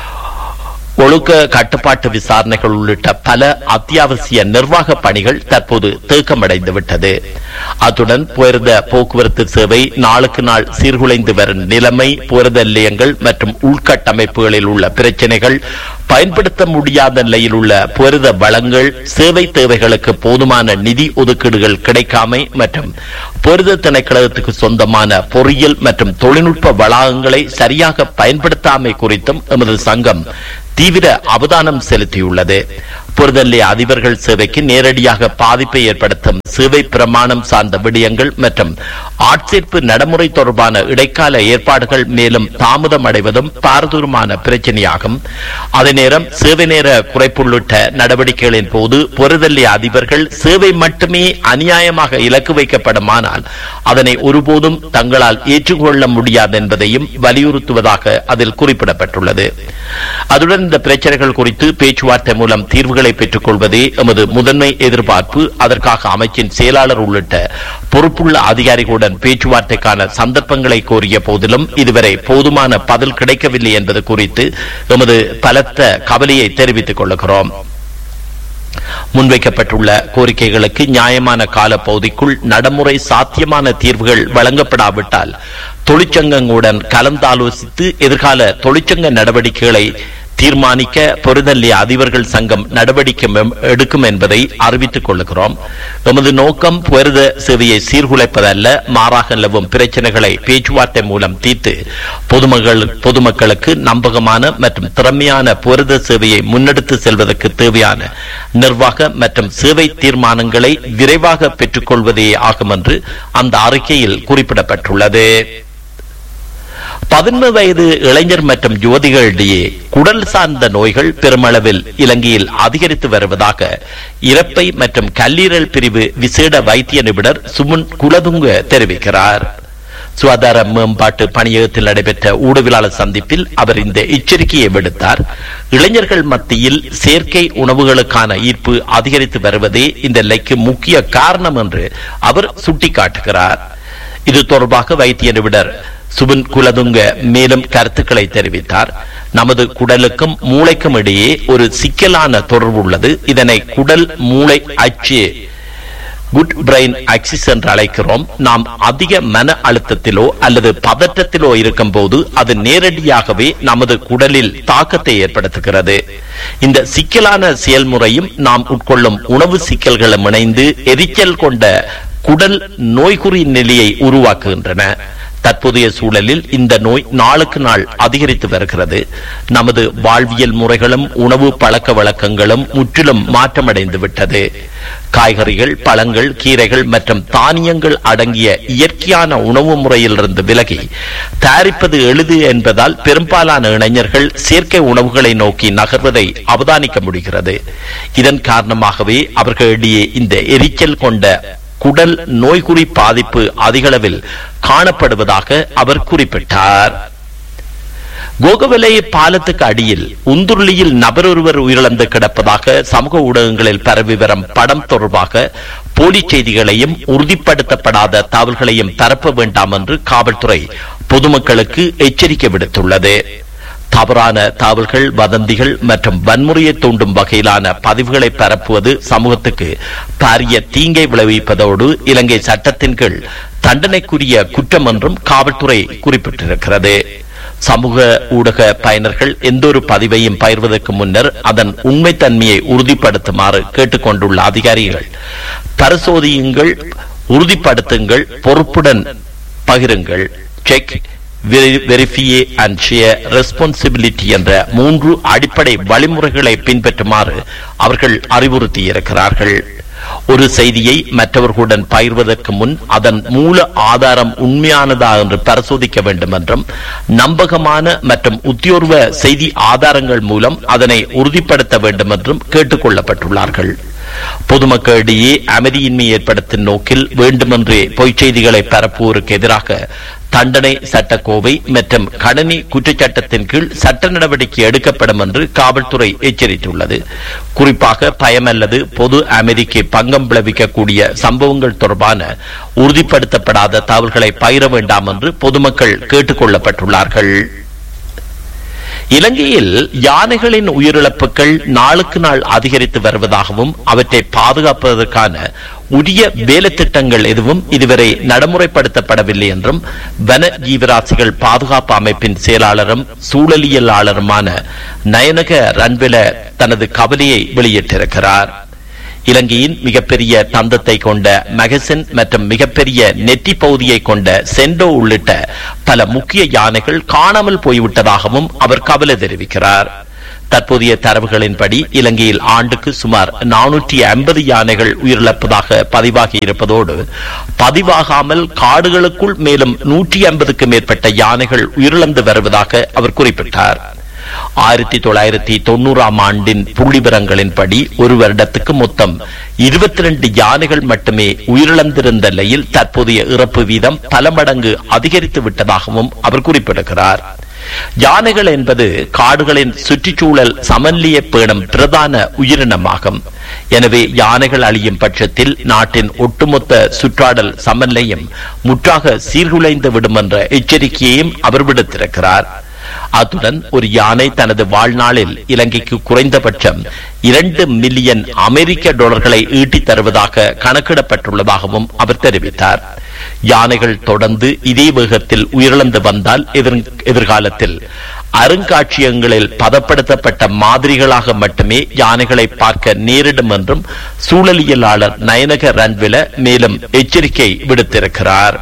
ஒழுக்க கட்டுப்பாட்டு விசாரணைகள் உள்ளிட்ட பல அத்தியாவசிய நிர்வாக பணிகள் தற்போது தேக்கமடைந்து விட்டது அத்துடன் புயர்த போக்குவரத்து சேவை நாளுக்கு நாள் சீர்குலைந்து வரும் நிலைமை புயர்த நிலையங்கள் மற்றும் உள்கட்டமைப்புகளில் உள்ள பிரச்சனைகள் பயன்படுத்த முடியாத நிலையில் உள்ள புயர்த வளங்கள் சேவை தேவைகளுக்கு போதுமான நிதி ஒதுக்கீடுகள் கிடைக்காமை மற்றும் புயர்த திணைக்களத்துக்கு சொந்தமான பொறியியல் மற்றும் தொழில்நுட்ப வளாகங்களை சரியாக பயன்படுத்தாமை குறித்தும் எமது சங்கம் தீவிர அவதானம் செலுத்தியுள்ளது புரதல்லே அதிபர்கள் சேவைக்கு நேரடியாக பாதிப்பை ஏற்படுத்தும் சேவை பிரமாணம் சார்ந்த விடயங்கள் மற்றும் ஆட்சேர்ப்பு நடைமுறை தொடர்பான இடைக்கால ஏற்பாடுகள் மேலும் தாமதம் அடைவதும் பாரதூரமான பிரச்சனையாகும் அதே நேரம் சேவை நேர குறைப்புள்ளிட்ட நடவடிக்கைகளின் போது புரதல்லே அதிபர்கள் சேவை மட்டுமே அநியாயமாக இலக்கு வைக்கப்படுமானால் அதனை ஒருபோதும் தங்களால் ஏற்றுக்கொள்ள முடியாது என்பதையும் வலியுறுத்துவதாக அதில் குறிப்பிடப்பட்டுள்ளது அதுடன் இந்த பிரச்சனைகள் குறித்து பேச்சுவார்த்தை மூலம் தீர்வுகளை பெற்றுக் கொள்வதே எமது முதன்மை எதிர்பார்ப்பு அதற்காக அமைச்சின் செயலாளர் உள்ளிட்ட பொறுப்புள்ள அதிகாரிகளுடன் பேச்சுவார்த்தைக்கான சந்தர்ப்பங்களை கோரிய போதிலும் இதுவரை போதுமான பதில் கிடைக்கவில்லை என்பது குறித்து எமது பலத்த கவலையை தெரிவித்துக் கொள்கிறோம் முன்வைக்கப்பட்டுள்ள கோரிக்கைகளுக்கு நியாயமான காலப்பகுதிக்குள் நடைமுறை சாத்தியமான தீர்வுகள் வழங்கப்படாவிட்டால் தொழிற்சங்கங்களுடன் கலந்தாலோசித்து எதிர்கால தொழிற்சங்க நடவடிக்கைகளை தீர்மானிக்க பொருதல்லிய அதிபர்கள் சங்கம் நடவடிக்கை மெம்- எடுக்கும் என்பதை அறிவித்துக் கொள்கிறோம் எமது நோக்கம் புரத சேவையை சீர்குலைப்பதல்ல மாறாக நிலவும் பிரச்சனைகளை பேச்சுவார்த்தை மூலம் தீர்த்து பொதுமக்கள் பொதுமக்களுக்கு நம்பகமான மற்றும் திறமையான புரத சேவையை முன்னெடுத்து செல்வதற்கு தேவையான நிர்வாக மற்றும் சேவை தீர்மானங்களை விரைவாக பெற்றுக்கொள்வதே ஆகும் என்று அந்த அறிக்கையில் குறிப்பிடப்பட்டுள்ளது பதினொன்று வயது இளைஞர் மற்றும் யுவதிகளிடையே குடல் சார்ந்த நோய்கள் பெருமளவில் இலங்கையில் அதிகரித்து வருவதாக இறப்பை மற்றும் கல்லீரல் பிரிவு விசேட வைத்திய நிபுணர் சுமன் குலதுங்க தெரிவிக்கிறார் சுகாதார மேம்பாட்டு பணியகத்தில் நடைபெற்ற ஊடகவியலாளர் சந்திப்பில் அவர் இந்த எச்சரிக்கையை விடுத்தார் இளைஞர்கள் மத்தியில் செயற்கை உணவுகளுக்கான ஈர்ப்பு அதிகரித்து வருவதே இந்த நிலைக்கு முக்கிய காரணம் என்று அவர் சுட்டிக்காட்டுகிறார் இது தொடர்பாக வைத்திய நிபுணர் சுபின் குலதுங்க மேலும் கருத்துக்களை தெரிவித்தார் நமது குடலுக்கும் மூளைக்கும் இடையே ஒரு சிக்கலான தொடர்பு உள்ளது இதனை குடல் மூளை அச்சு குட் பிரெயின் ஆக்சிஸ் என்று அழைக்கிறோம் நாம் அதிக மன அழுத்தத்திலோ அல்லது பதற்றத்திலோ இருக்கும் போது அது நேரடியாகவே நமது குடலில் தாக்கத்தை ஏற்படுத்துகிறது இந்த சிக்கலான செயல்முறையும் நாம் உட்கொள்ளும் உணவு சிக்கல்களும் இணைந்து எரிச்சல் கொண்ட குடல் நோய்குறி நிலையை உருவாக்குகின்றன தற்போதைய சூழலில் இந்த நோய் நாளுக்கு நாள் அதிகரித்து வருகிறது நமது வாழ்வியல் முறைகளும் உணவு பழக்க வழக்கங்களும் முற்றிலும் மாற்றமடைந்து விட்டது காய்கறிகள் பழங்கள் கீரைகள் மற்றும் தானியங்கள் அடங்கிய இயற்கையான உணவு முறையிலிருந்து விலகி தயாரிப்பது எளிது என்பதால் பெரும்பாலான இளைஞர்கள் செயற்கை உணவுகளை நோக்கி நகர்வதை அவதானிக்க முடிகிறது இதன் காரணமாகவே அவர்களிடையே இந்த எரிச்சல் கொண்ட குடல் நோய்குறி பாதிப்பு அதிகளவில் காணப்படுவதாக அவர் குறிப்பிட்டார் கோகவலை பாலத்துக்கு அடியில் உந்துருளியில் நபர் ஒருவர் உயிரிழந்து கிடப்பதாக சமூக ஊடகங்களில் பரவி வரும் படம் தொடர்பாக போலி செய்திகளையும் உறுதிப்படுத்தப்படாத தகவல்களையும் பரப்ப வேண்டாம் என்று காவல்துறை பொதுமக்களுக்கு எச்சரிக்கை விடுத்துள்ளது தவறான தகவல்கள் வதந்திகள் மற்றும் வன்முறையை தூண்டும் வகையிலான பதிவுகளை பரப்புவது சமூகத்துக்கு பாரிய தீங்கை விளைவிப்பதோடு இலங்கை சட்டத்தின் கீழ் தண்டனைக்குரிய குற்றம் என்றும் காவல்துறை குறிப்பிட்டிருக்கிறது சமூக ஊடக பயனர்கள் எந்தொரு பதிவையும் பயிர்வதற்கு முன்னர் அதன் உண்மைத்தன்மையை உறுதிப்படுத்துமாறு கேட்டுக்கொண்டுள்ள அதிகாரிகள் பரிசோதியுங்கள் உறுதிப்படுத்துங்கள் பொறுப்புடன் பகிருங்கள் check verify and share responsibility என்ற மூன்று அடிப்படை வழிமுறைகளை பின்பற்றுமாறு அவர்கள் அறிவுறுத்தியிருக்கிறார்கள் ஒரு செய்தியை மற்றவர்களுடன் பகிர்வதற்கு முன் அதன் மூல ஆதாரம் உண்மையானதா என்று பரிசோதிக்க வேண்டும் என்றும் நம்பகமான மற்றும் உத்தியோர்வ செய்தி ஆதாரங்கள் மூலம் அதனை உறுதிப்படுத்த வேண்டும் என்றும் கேட்டுக் கொள்ளப்பட்டுள்ளார்கள் பொதுமக்களிடையே அமைதியின்மை ஏற்படுத்தும் நோக்கில் வேண்டுமென்றே பொய்ச் செய்திகளை பரப்புவோருக்கு எதிராக தண்டனை சட்டக்கோவை மற்றும் கணனி குற்றச்சட்டத்தின் கீழ் சட்ட நடவடிக்கை எடுக்கப்படும் என்று காவல்துறை எச்சரித்துள்ளது குறிப்பாக பயம் அல்லது பொது அமைதிக்கு பங்கம் விளைவிக்கக்கூடிய சம்பவங்கள் தொடர்பான உறுதிப்படுத்தப்படாத தகவல்களை பகிர வேண்டாம் என்று பொதுமக்கள் கேட்டுக் கொள்ளப்பட்டுள்ளார்கள் இலங்கையில் யானைகளின் உயிரிழப்புகள் நாளுக்கு நாள் அதிகரித்து வருவதாகவும் அவற்றை பாதுகாப்பதற்கான உரிய வேலை திட்டங்கள் எதுவும் இதுவரை நடைமுறைப்படுத்தப்படவில்லை என்றும் வன ஜீவராசிகள் பாதுகாப்பு அமைப்பின் செயலாளரும் சூழலியலாளருமான நயனக ரன்வில தனது கவலையை வெளியிட்டிருக்கிறார் இலங்கையின் மிகப்பெரிய தந்தத்தை கொண்ட மகசின் மற்றும் மிகப்பெரிய நெற்றி பகுதியை கொண்ட சென்டோ உள்ளிட்ட பல முக்கிய யானைகள் காணாமல் போய்விட்டதாகவும் அவர் கவலை தெரிவிக்கிறார் தற்போதைய தரவுகளின்படி இலங்கையில் ஆண்டுக்கு சுமார் நானூற்றி ஐம்பது யானைகள் உயிரிழப்பதாக பதிவாகி இருப்பதோடு பதிவாகாமல் காடுகளுக்குள் மேலும் நூற்றி ஐம்பதுக்கு மேற்பட்ட யானைகள் உயிரிழந்து வருவதாக அவர் குறிப்பிட்டார் ஆயிரத்தி தொள்ளாயிரத்தி தொண்ணூறாம் ஆண்டின் புள்ளிவிவரங்களின்படி ஒரு வருடத்துக்கு மொத்தம் இருபத்தி ரெண்டு யானைகள் மட்டுமே உயிரிழந்திருந்த நிலையில் தற்போதைய இறப்பு வீதம் பல மடங்கு அதிகரித்து விட்டதாகவும் அவர் குறிப்பிடுகிறார் யானைகள் என்பது காடுகளின் சுற்றுச்சூழல் சமநிலையை பேணும் பிரதான உயிரினமாகும் எனவே யானைகள் அழியும் பட்சத்தில் நாட்டின் ஒட்டுமொத்த சுற்றாடல் சமநிலையும் முற்றாக சீர்குலைந்து விடும் என்ற எச்சரிக்கையையும் அவர் விடுத்திருக்கிறார் அத்துடன் ஒரு யானை தனது வாழ்நாளில் இலங்கைக்கு குறைந்தபட்சம் இரண்டு மில்லியன் அமெரிக்க டாலர்களை ஈட்டித் தருவதாக கணக்கிடப்பட்டுள்ளதாகவும் அவர் தெரிவித்தார் யானைகள் தொடர்ந்து இதே வேகத்தில் உயிரிழந்து வந்தால் எதிர்- எதிர்காலத்தில் அருங்காட்சியகங்களில் பதப்படுத்தப்பட்ட மாதிரிகளாக மட்டுமே யானைகளை பார்க்க நேரிடும் என்றும் சூழலியலாளர் நயனக ரன்வில மேலும் எச்சரிக்கை விடுத்திருக்கிறார்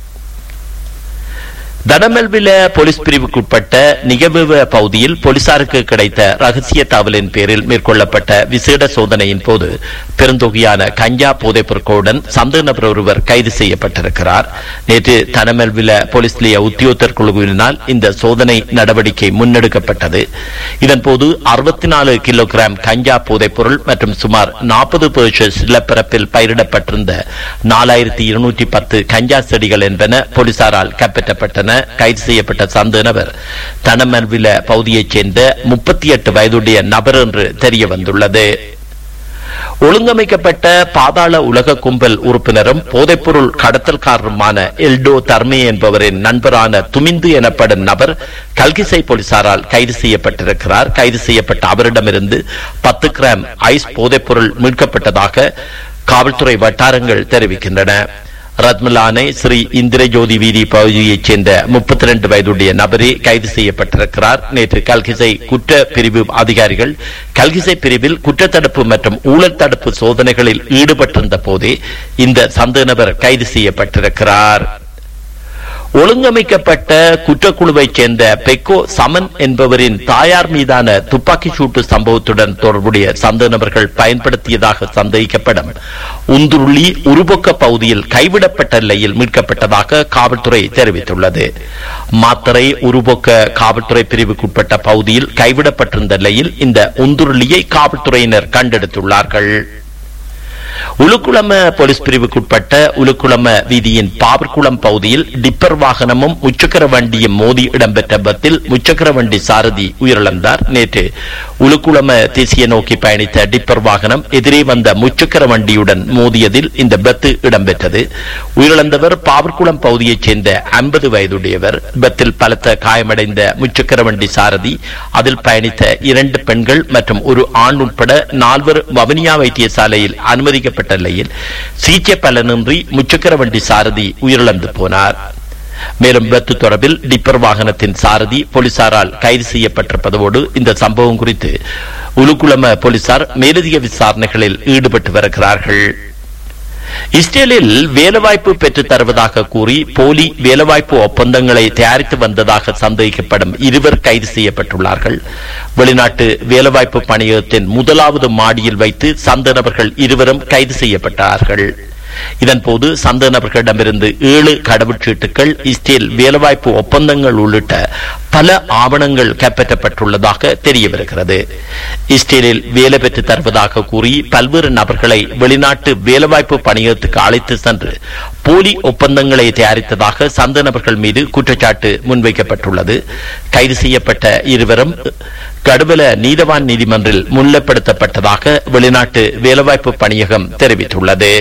தடமெல்வில போலீஸ் பிரிவுக்குட்பட்ட நிகழ்வு பகுதியில் போலீசாருக்கு கிடைத்த ரகசிய தகவலின் பேரில் மேற்கொள்ளப்பட்ட விசேட சோதனையின் போது பெருந்தொகையான கஞ்சா போதைப் பொருட்களுடன் சந்தேக நபர் ஒருவர் கைது செய்யப்பட்டிருக்கிறார் நேற்று தடமெல்வில போலீஸ் நிலைய உத்தியோகத்தர் குழுவினால் இந்த சோதனை நடவடிக்கை முன்னெடுக்கப்பட்டது இதன்போது அறுபத்தி நாலு கிலோகிராம் கஞ்சா போதைப் பொருள் மற்றும் சுமார் நாற்பது பேர்ஷஸ் நிலப்பரப்பில் பயிரிடப்பட்டிருந்த நாலாயிரத்தி இருநூற்றி பத்து கஞ்சா செடிகள் என்பன போலீசாரால் கைப்பற்றப்பட்டன கைது செய்யப்பட்ட சந்தேக நபர் தனமல்வில பகுதியைச் சேர்ந்த முப்பத்தி எட்டு வயதுடைய நபர் என்று தெரிய வந்துள்ளது ஒழுங்கமைக்கப்பட்ட பாதாள உலக கும்பல் உறுப்பினரும் போதைப்பொருள் கடத்தல்காரருமான எல்டோ தர்மே என்பவரின் நண்பரான துமிந்து எனப்படும் நபர் கல்கிசை போலீசாரால் கைது செய்யப்பட்டிருக்கிறார் கைது செய்யப்பட்ட அவரிடமிருந்து பத்து கிராம் ஐஸ் போதைப்பொருள் மீட்கப்பட்டதாக காவல்துறை வட்டாரங்கள் தெரிவிக்கின்றன ரத்மலானை ஸ்ரீ இந்திரஜோதி வீதி பகுதியைச் சேர்ந்த முப்பத்தி ரெண்டு வயதுடைய நபரே கைது செய்யப்பட்டிருக்கிறார் நேற்று கல்கிசை குற்ற பிரிவு அதிகாரிகள் கல்கிசை பிரிவில் குற்றத்தடுப்பு மற்றும் ஊழல் தடுப்பு சோதனைகளில் ஈடுபட்டிருந்த போதே இந்த சந்தேக நபர் கைது செய்யப்பட்டிருக்கிறார் ஒழுங்கமைக்கப்பட்ட குற்றக்குழுவைச் சேர்ந்த பெக்கோ சமன் என்பவரின் தாயார் மீதான துப்பாக்கி சூட்டு சம்பவத்துடன் தொடர்புடைய சந்தேக நபர்கள் பயன்படுத்தியதாக சந்தேகிக்கப்படும் உந்துருளி உருபொக்க பகுதியில் கைவிடப்பட்ட நிலையில் மீட்கப்பட்டதாக காவல்துறை தெரிவித்துள்ளது மாத்தரை உருபொக்க காவல்துறை பிரிவுக்குட்பட்ட பகுதியில் கைவிடப்பட்டிருந்த நிலையில் இந்த உந்துருளியை காவல்துறையினர் கண்டெடுத்துள்ளார்கள் உலுக்குளம போலீஸ் பிரிவுக்குட்பட்ட உலுக்குளம வீதியின் பாவர்குளம் பகுதியில் டிப்பர் வாகனமும் முச்சக்கர வண்டியும் மோதி இடம்பெற்ற விபத்தில் முச்சக்கர வண்டி சாரதி உயிரிழந்தார் நேற்று உலுக்குளம தேசிய நோக்கி பயணித்த டிப்பர் வாகனம் எதிரே வந்த முச்சக்கர வண்டியுடன் மோதியதில் இந்த விபத்து இடம்பெற்றது உயிரிழந்தவர் பாவர்குளம் பகுதியைச் சேர்ந்த ஐம்பது வயதுடையவர் விபத்தில் பலத்த காயமடைந்த முச்சக்கர வண்டி சாரதி அதில் பயணித்த இரண்டு பெண்கள் மற்றும் ஒரு ஆண் உட்பட நால்வர் வவுனியா வைத்தியசாலையில் அனுமதிக்கப்பட்ட நிலையில் சிகிச்சை பலனின்றி முச்சக்கர வண்டி சாரதி உயிரிழந்து போனார் மேலும் விபத்து தொடர்பில் டிப்பர் வாகனத்தின் சாரதி போலீசாரால் கைது செய்யப்பட்டிருப்பதோடு இந்த சம்பவம் குறித்து உலுக்குளம போலீசார் மேலதிக விசாரணைகளில் ஈடுபட்டு வருகிறார்கள் இஸ்ரேலில் வேலைவாய்ப்பு பெற்றுத் தருவதாக கூறி போலி வேலைவாய்ப்பு ஒப்பந்தங்களை தயாரித்து வந்ததாக சந்தேகிக்கப்படும் இருவர் கைது செய்யப்பட்டுள்ளார்கள் வெளிநாட்டு வேலைவாய்ப்பு பணியகத்தின் முதலாவது மாடியில் வைத்து சந்த நபர்கள் இருவரும் கைது செய்யப்பட்டார்கள் இதன்போது சந்த நபர்களிடமிருந்து ஏழு கடவுச்சீட்டுகள் இஸ்ரேல் வேலைவாய்ப்பு ஒப்பந்தங்கள் உள்ளிட்ட பல ஆவணங்கள் கைப்பற்றப்பட்டுள்ளதாக தெரிய வருகிறது இஸ்ரேலில் வேலை பெற்று தருவதாக கூறி பல்வேறு நபர்களை வெளிநாட்டு வேலைவாய்ப்பு பணியகத்துக்கு அழைத்து சென்று போலி ஒப்பந்தங்களை தயாரித்ததாக சந்த நபர்கள் மீது குற்றச்சாட்டு முன்வைக்கப்பட்டுள்ளது கைது செய்யப்பட்ட இருவரும் கடுவல நீதவான் நீதிமன்றில் முன்னிலைப்படுத்தப்பட்டதாக வெளிநாட்டு வேலைவாய்ப்பு பணியகம் தெரிவித்துள்ளது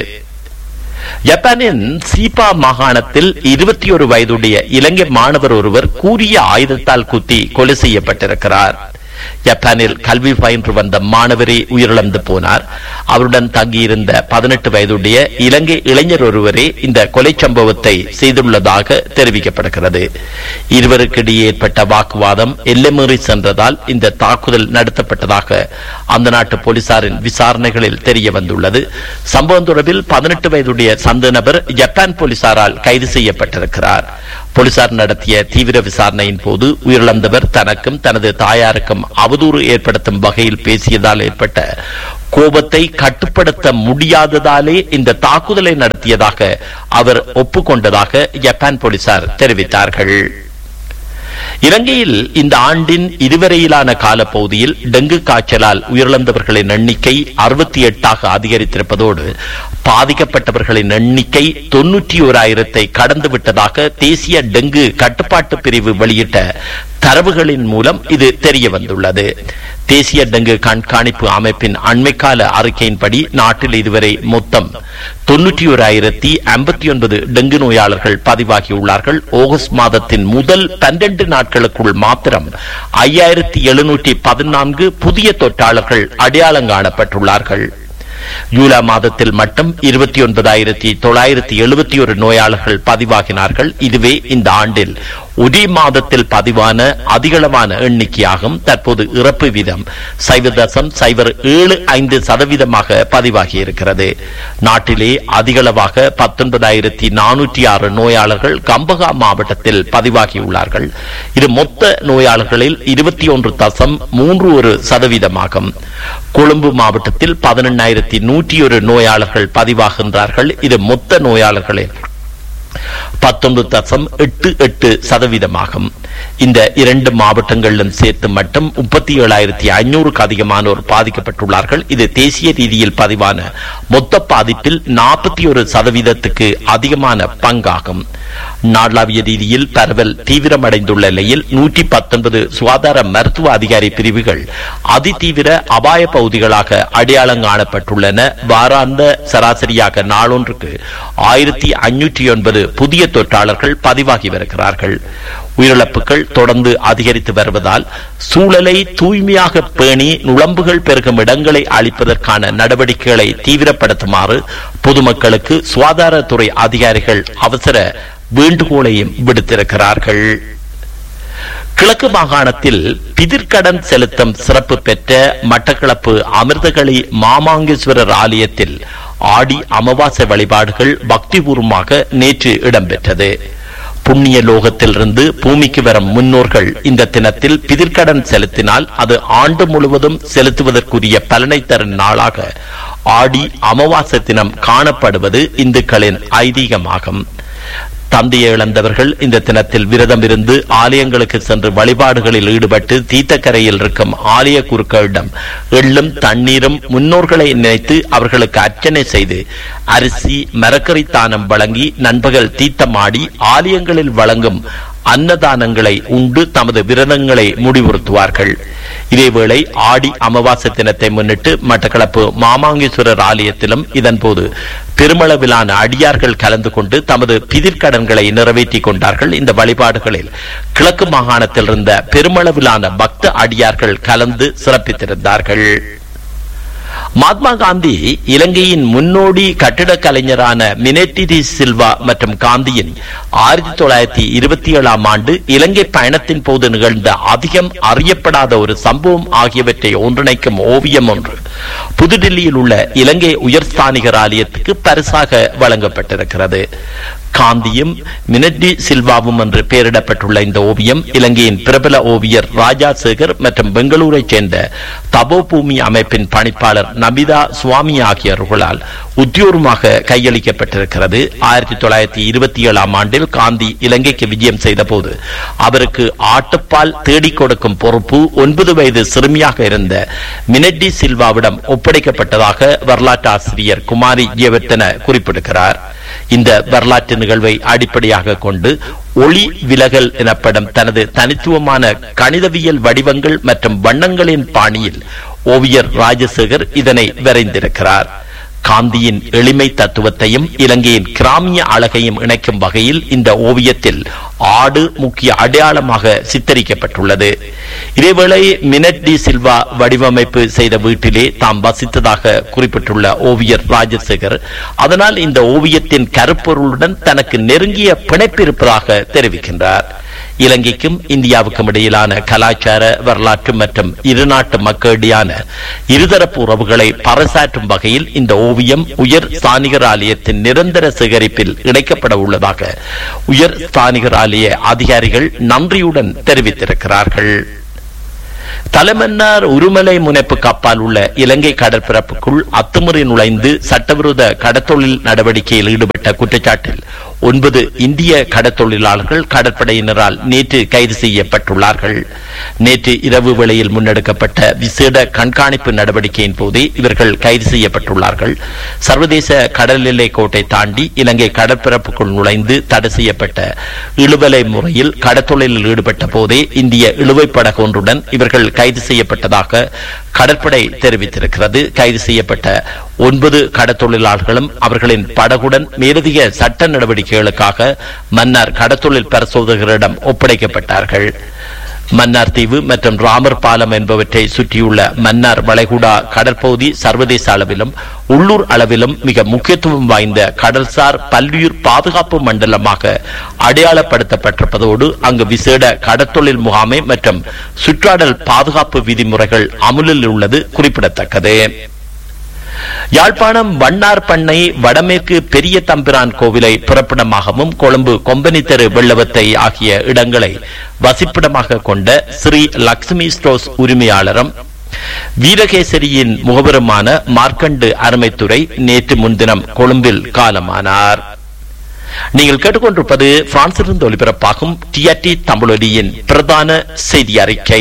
ஜப்பானின் சீபா மாகாணத்தில் இருபத்தி ஒரு வயதுடைய இலங்கை மாணவர் ஒருவர் கூறிய ஆயுதத்தால் குத்தி கொலை செய்யப்பட்டிருக்கிறார் ஜப்பானில் கல்வி பயின்று வந்த மாணவரே உயிரிழந்து போனார் அவருடன் தங்கியிருந்த பதினெட்டு வயதுடைய இலங்கை இளைஞர் ஒருவரே இந்த கொலை சம்பவத்தை செய்துள்ளதாக தெரிவிக்கப்படுகிறது இருவருக்கிடையே ஏற்பட்ட வாக்குவாதம் எல்லைமீறி சென்றதால் இந்த தாக்குதல் நடத்தப்பட்டதாக அந்த நாட்டு போலீசாரின் விசாரணைகளில் தெரிய வந்துள்ளது சம்பவம் தொடர்பில் பதினெட்டு வயதுடைய சந்த நபர் ஜப்பான் போலீசாரால் கைது செய்யப்பட்டிருக்கிறார் போலீசார் நடத்திய தீவிர விசாரணையின் போது உயிரிழந்தவர் தனக்கும் தனது தாயாருக்கும் அவதூறு ஏற்படுத்தும் வகையில் பேசியதால் ஏற்பட்ட கோபத்தை கட்டுப்படுத்த முடியாததாலே இந்த தாக்குதலை நடத்தியதாக அவர் ஒப்புக்கொண்டதாக ஜப்பான் போலீசார் தெரிவித்தார்கள் இலங்கையில் இந்த ஆண்டின் இதுவரையிலான காலப்பகுதியில் டெங்கு காய்ச்சலால் உயிரிழந்தவர்களின் எண்ணிக்கை அறுபத்தி எட்டாக அதிகரித்திருப்பதோடு பாதிக்கப்பட்டவர்களின் எண்ணிக்கை தொன்னூற்றி ஓராயிரத்தை கடந்து விட்டதாக தேசிய டெங்கு கட்டுப்பாட்டு பிரிவு வெளியிட்ட தரவுகளின் மூலம் இது தெரிய வந்துள்ளது தேசிய டெங்கு கண்காணிப்பு அமைப்பின் அண்மைக்கால அறிக்கையின்படி நாட்டில் இதுவரை மொத்தம் தொன்னூற்றி ஓராயிரத்தி ஐம்பத்தி ஒன்பது டெங்கு நோயாளர்கள் பதிவாகியுள்ளார்கள் ஆகஸ்ட் மாதத்தின் முதல் பன்னிரண்டு நாட்களுக்குள் மாத்திரம் ஐயாயிரத்தி எழுநூற்றி பதினான்கு புதிய தொற்றாளர்கள் அடையாளம் காணப்பட்டுள்ளார்கள் ஜூலை மாதத்தில் மட்டும் இருபத்தி ஒன்பதாயிரத்தி தொள்ளாயிரத்தி எழுபத்தி ஒரு நோயாளர்கள் பதிவாகினார்கள் இதுவே இந்த ஆண்டில் ஒரே மாதத்தில் பதிவான அதிகளவான எண்ணிக்கையாகும் தற்போது இறப்பு வீதம் சைவ தசம் சைபர் ஏழு ஐந்து சதவீதமாக பதிவாகி இருக்கிறது நாட்டிலே அதிகளவாக பத்தொன்பதாயிரத்தி நானூற்றி ஆறு நோயாளர்கள் கம்பகா மாவட்டத்தில் பதிவாகியுள்ளார்கள் இது மொத்த நோயாளர்களில் இருபத்தி ஒன்று தசம் மூன்று ஒரு சதவீதமாகும் கொழும்பு மாவட்டத்தில் பதினெண்ணாயிரத்தி நூற்றி ஒரு நோயாளர்கள் பதிவாகின்றார்கள் இது மொத்த நோயாளர்களில் பத்தொன்பது தசம் எட்டு எட்டு சதவீதமாகும் இந்த இரண்டு மாவட்டங்களிலும் சேர்த்து மட்டும் முப்பத்தி ஏழாயிரத்தி ஐநூறுக்கு அதிகமானோர் பாதிக்கப்பட்டுள்ளார்கள் இது தேசிய ரீதியில் பதிவான மொத்த பாதிப்பில் நாற்பத்தி ஒரு சதவீதத்துக்கு அதிகமான பங்காகும் நாடளாவிய ரீதியில் பரவல் தீவிரமடைந்துள்ள நிலையில் நூற்றி பத்தொன்பது சுகாதார மருத்துவ அதிகாரி பிரிவுகள் அதிதீவிர அபாய பகுதிகளாக அடையாளம் காணப்பட்டுள்ளன வாராந்த சராசரியாக நாளொன்றுக்கு ஆயிரத்தி ஐநூற்றி ஒன்பது புதிய தொற்றாளர்கள் பதிவாகி வருகிறார்கள் உயிரிழப்புகள் தொடர்ந்து அதிகரித்து வருவதால் சூழலை தூய்மையாக பேணி நுழம்புகள் பெருகும் இடங்களை அளிப்பதற்கான நடவடிக்கைகளை தீவிரப்படுத்துமாறு பொதுமக்களுக்கு சுகாதாரத்துறை அதிகாரிகள் அவசர வேண்டுகோளையும் விடுத்திருக்கிறார்கள் கிழக்கு மாகாணத்தில் பிதிர்கடன் செலுத்தும் சிறப்பு பெற்ற மட்டக்களப்பு அமிர்தகளி மாமாங்கேஸ்வரர் ஆலயத்தில் ஆடி அமாவாசை வழிபாடுகள் பக்திபூர்வமாக நேற்று இடம்பெற்றது புண்ணிய லோகத்திலிருந்து பூமிக்கு வரும் முன்னோர்கள் இந்த தினத்தில் பிதிர்கடன் செலுத்தினால் அது ஆண்டு முழுவதும் செலுத்துவதற்குரிய பலனை தரும் நாளாக ஆடி அமாவாசை தினம் காணப்படுவது இந்துக்களின் ஐதீகமாகும் தந்தையை இழந்தவர்கள் இந்த தினத்தில் விரதம் இருந்து ஆலயங்களுக்கு சென்று வழிபாடுகளில் ஈடுபட்டு தீர்த்தக்கரையில் இருக்கும் ஆலய குருக்களிடம் எள்ளும் தண்ணீரும் முன்னோர்களை நினைத்து அவர்களுக்கு அர்ச்சனை செய்து அரிசி மரக்கறி தானம் வழங்கி நண்பகல் தீர்த்தமாடி ஆலயங்களில் வழங்கும் அன்னதானங்களை உண்டு தமது விரதங்களை முடிவுறுத்துவார்கள் இதேவேளை ஆடி அமாவாசை தினத்தை முன்னிட்டு மட்டக்களப்பு மாமாங்கேஸ்வரர் ஆலயத்திலும் இதன்போது பெருமளவிலான அடியார்கள் கலந்து கொண்டு தமது பிதிர்கடன்களை நிறைவேற்றிக் கொண்டார்கள் இந்த வழிபாடுகளில் கிழக்கு மாகாணத்தில் இருந்த பெருமளவிலான பக்த அடியார்கள் கலந்து சிறப்பித்திருந்தார்கள் மகாத்மா காந்தி இலங்கையின் முன்னோடி கட்டிடக் கலைஞரான மினெட்டி டி சில்வா மற்றும் காந்தியின் ஆயிரத்தி தொள்ளாயிரத்தி இருபத்தி ஏழாம் ஆண்டு இலங்கை பயணத்தின் போது நிகழ்ந்த அதிகம் அறியப்படாத ஒரு சம்பவம் ஆகியவற்றை ஒன்றிணைக்கும் ஓவியம் ஒன்று புதுடில்லியில் உள்ள இலங்கை உயர்ஸ்தானிகர் ஆலயத்துக்கு பரிசாக வழங்கப்பட்டிருக்கிறது காந்தியும் மினட்டி சில்வாவும் என்று பெயரிடப்பட்டுள்ள இந்த ஓவியம் இலங்கையின் பிரபல ஓவியர் ராஜா சேகர் மற்றும் பெங்களூரைச் சேர்ந்த தபோபூமி அமைப்பின் பணிப்பாளர் நபிதா சுவாமி ஆகியோர்களால் உத்தியோகமாக கையளிக்கப்பட்டிருக்கிறது ஆயிரத்தி தொள்ளாயிரத்தி இருபத்தி ஏழாம் ஆண்டில் காந்தி இலங்கைக்கு விஜயம் செய்த போது அவருக்கு ஆட்டுப்பால் தேடிக் கொடுக்கும் பொறுப்பு ஒன்பது வயது சிறுமியாக இருந்த மினட்டி சில்வாவிடம் ஒப்படைக்கப்பட்டதாக வரலாற்று ஆசிரியர் குமாரி ஜெயவர்த்தன குறிப்பிடுகிறார் இந்த வரலாற்று நிகழ்வை அடிப்படையாக கொண்டு ஒளி விலகல் எனப்படும் தனது தனித்துவமான கணிதவியல் வடிவங்கள் மற்றும் வண்ணங்களின் பாணியில் ஓவியர் ராஜசேகர் இதனை வரைந்திருக்கிறார் காந்தியின் எளிமை தத்துவத்தையும் இலங்கையின் கிராமிய அழகையும் இணைக்கும் வகையில் இந்த ஓவியத்தில் ஆடு முக்கிய அடையாளமாக சித்தரிக்கப்பட்டுள்ளது இதேவேளை மினட் டி சில்வா வடிவமைப்பு செய்த வீட்டிலே தாம் வசித்ததாக குறிப்பிட்டுள்ள ஓவியர் ராஜசேகர் அதனால் இந்த ஓவியத்தின் கருப்பொருளுடன் தனக்கு நெருங்கிய பிணைப்பு இருப்பதாக தெரிவிக்கின்றார் இலங்கைக்கும் இந்தியாவுக்கும் இடையிலான கலாச்சார வரலாற்று மற்றும் இருநாட்டு மக்களிடையான இருதரப்பு உறவுகளை பறைசாற்றும் வகையில் இந்த ஓவியம் உயர் ஸ்தானிகர் ஆலயத்தின் நிரந்தர சேகரிப்பில் இணைக்கப்பட உள்ளதாக உயர் ஸ்தானிகர் ஆலய அதிகாரிகள் நன்றியுடன் தெரிவித்திருக்கிறார்கள் தலைமன்னார் உருமலை முனைப்பு கப்பால் உள்ள இலங்கை கடற்பரப்புக்குள் அத்துமுறை நுழைந்து சட்டவிரோத கடத்தொழில் நடவடிக்கையில் ஈடுபட்ட குற்றச்சாட்டில் ஒன்பது இந்திய கடற்தொழிலாளர்கள் கடற்படையினரால் நேற்று கைது செய்யப்பட்டுள்ளார்கள் நேற்று இரவு வேளையில் முன்னெடுக்கப்பட்ட விசேட கண்காணிப்பு நடவடிக்கையின் போதே இவர்கள் கைது செய்யப்பட்டுள்ளார்கள் சர்வதேச கடல் எல்லை கோட்டை தாண்டி இலங்கை கடற்பரப்புக்குள் நுழைந்து தடை செய்யப்பட்ட இழுவலை முறையில் கடற்தொழிலில் ஈடுபட்ட போதே இந்திய இழுவைப் படகு ஒன்றுடன் இவர்கள் கைது செய்யப்பட்டதாக கடற்படை தெரிவித்திருக்கிறது கைது செய்யப்பட்ட ஒன்பது கடற்தொழிலாளர்களும் அவர்களின் படகுடன் மேலதிக சட்ட நடவடிக்கைகளுக்காக மன்னார் கடற்தொழில் பரிசோதகரிடம் ஒப்படைக்கப்பட்டார்கள் மன்னார் தீவு மற்றும் ராமர் பாலம் என்பவற்றை சுற்றியுள்ள மன்னார் வளைகுடா கடற்பகுதி சர்வதேச அளவிலும் உள்ளூர் அளவிலும் மிக முக்கியத்துவம் வாய்ந்த கடல்சார் பல்லுயிர் பாதுகாப்பு மண்டலமாக அடையாளப்படுத்தப்பட்டிருப்பதோடு அங்கு விசேட கடற்தொழில் முகாமை மற்றும் சுற்றாடல் பாதுகாப்பு விதிமுறைகள் அமுலில் உள்ளது குறிப்பிடத்தக்கது யாழ்ப்பாணம் வண்ணார் பண்ணை வடமேற்கு பெரிய தம்பிரான் கோவிலை புறப்படமாகவும் கொழும்பு கொம்பனி தெரு வெள்ளவத்தை ஆகிய இடங்களை வசிப்பிடமாக கொண்ட ஸ்ரீ லக்ஷ்மி ஸ்டோர்ஸ் உரிமையாளரும் வீரகேசரியின் முகவருமான மார்க்கண்டு அருமைத்துறை நேற்று முன்தினம் கொழும்பில் காலமானார் நீங்கள் கேட்டுக்கொண்டிருப்பது பிரான்சிலிருந்து ஒலிபரப்பாகும் டிஆர்டி தமிழொலியின் பிரதான செய்தி அறிக்கை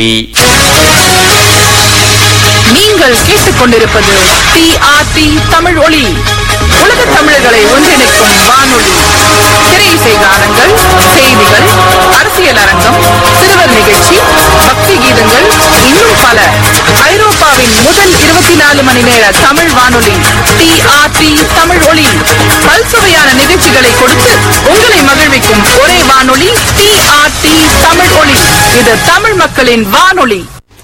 நீங்கள் கேட்டுக்கொண்டிருப்பது டிஆர்டி தமிழ் ஒளி உலக தமிழர்களை ஒன்றிணைக்கும் வானொலி திரை இசை கானங்கள் செய்திகள் அரசியல் அரங்கம் சிறுவர் நிகழ்ச்சி பக்தி கீதங்கள் இன்னும் பல ஐரோப்பாவின் முதல் இருபத்தி நாலு மணி நேர தமிழ் வானொலி டிஆர்டி தமிழ் ஒளி பல்சுவையான நிகழ்ச்சிகளை கொடுத்து உங்களை மகிழ்விக்கும் ஒரே வானொலி டிஆர்டி தமிழ் ஒளி இது தமிழ் மக்களின் வானொலி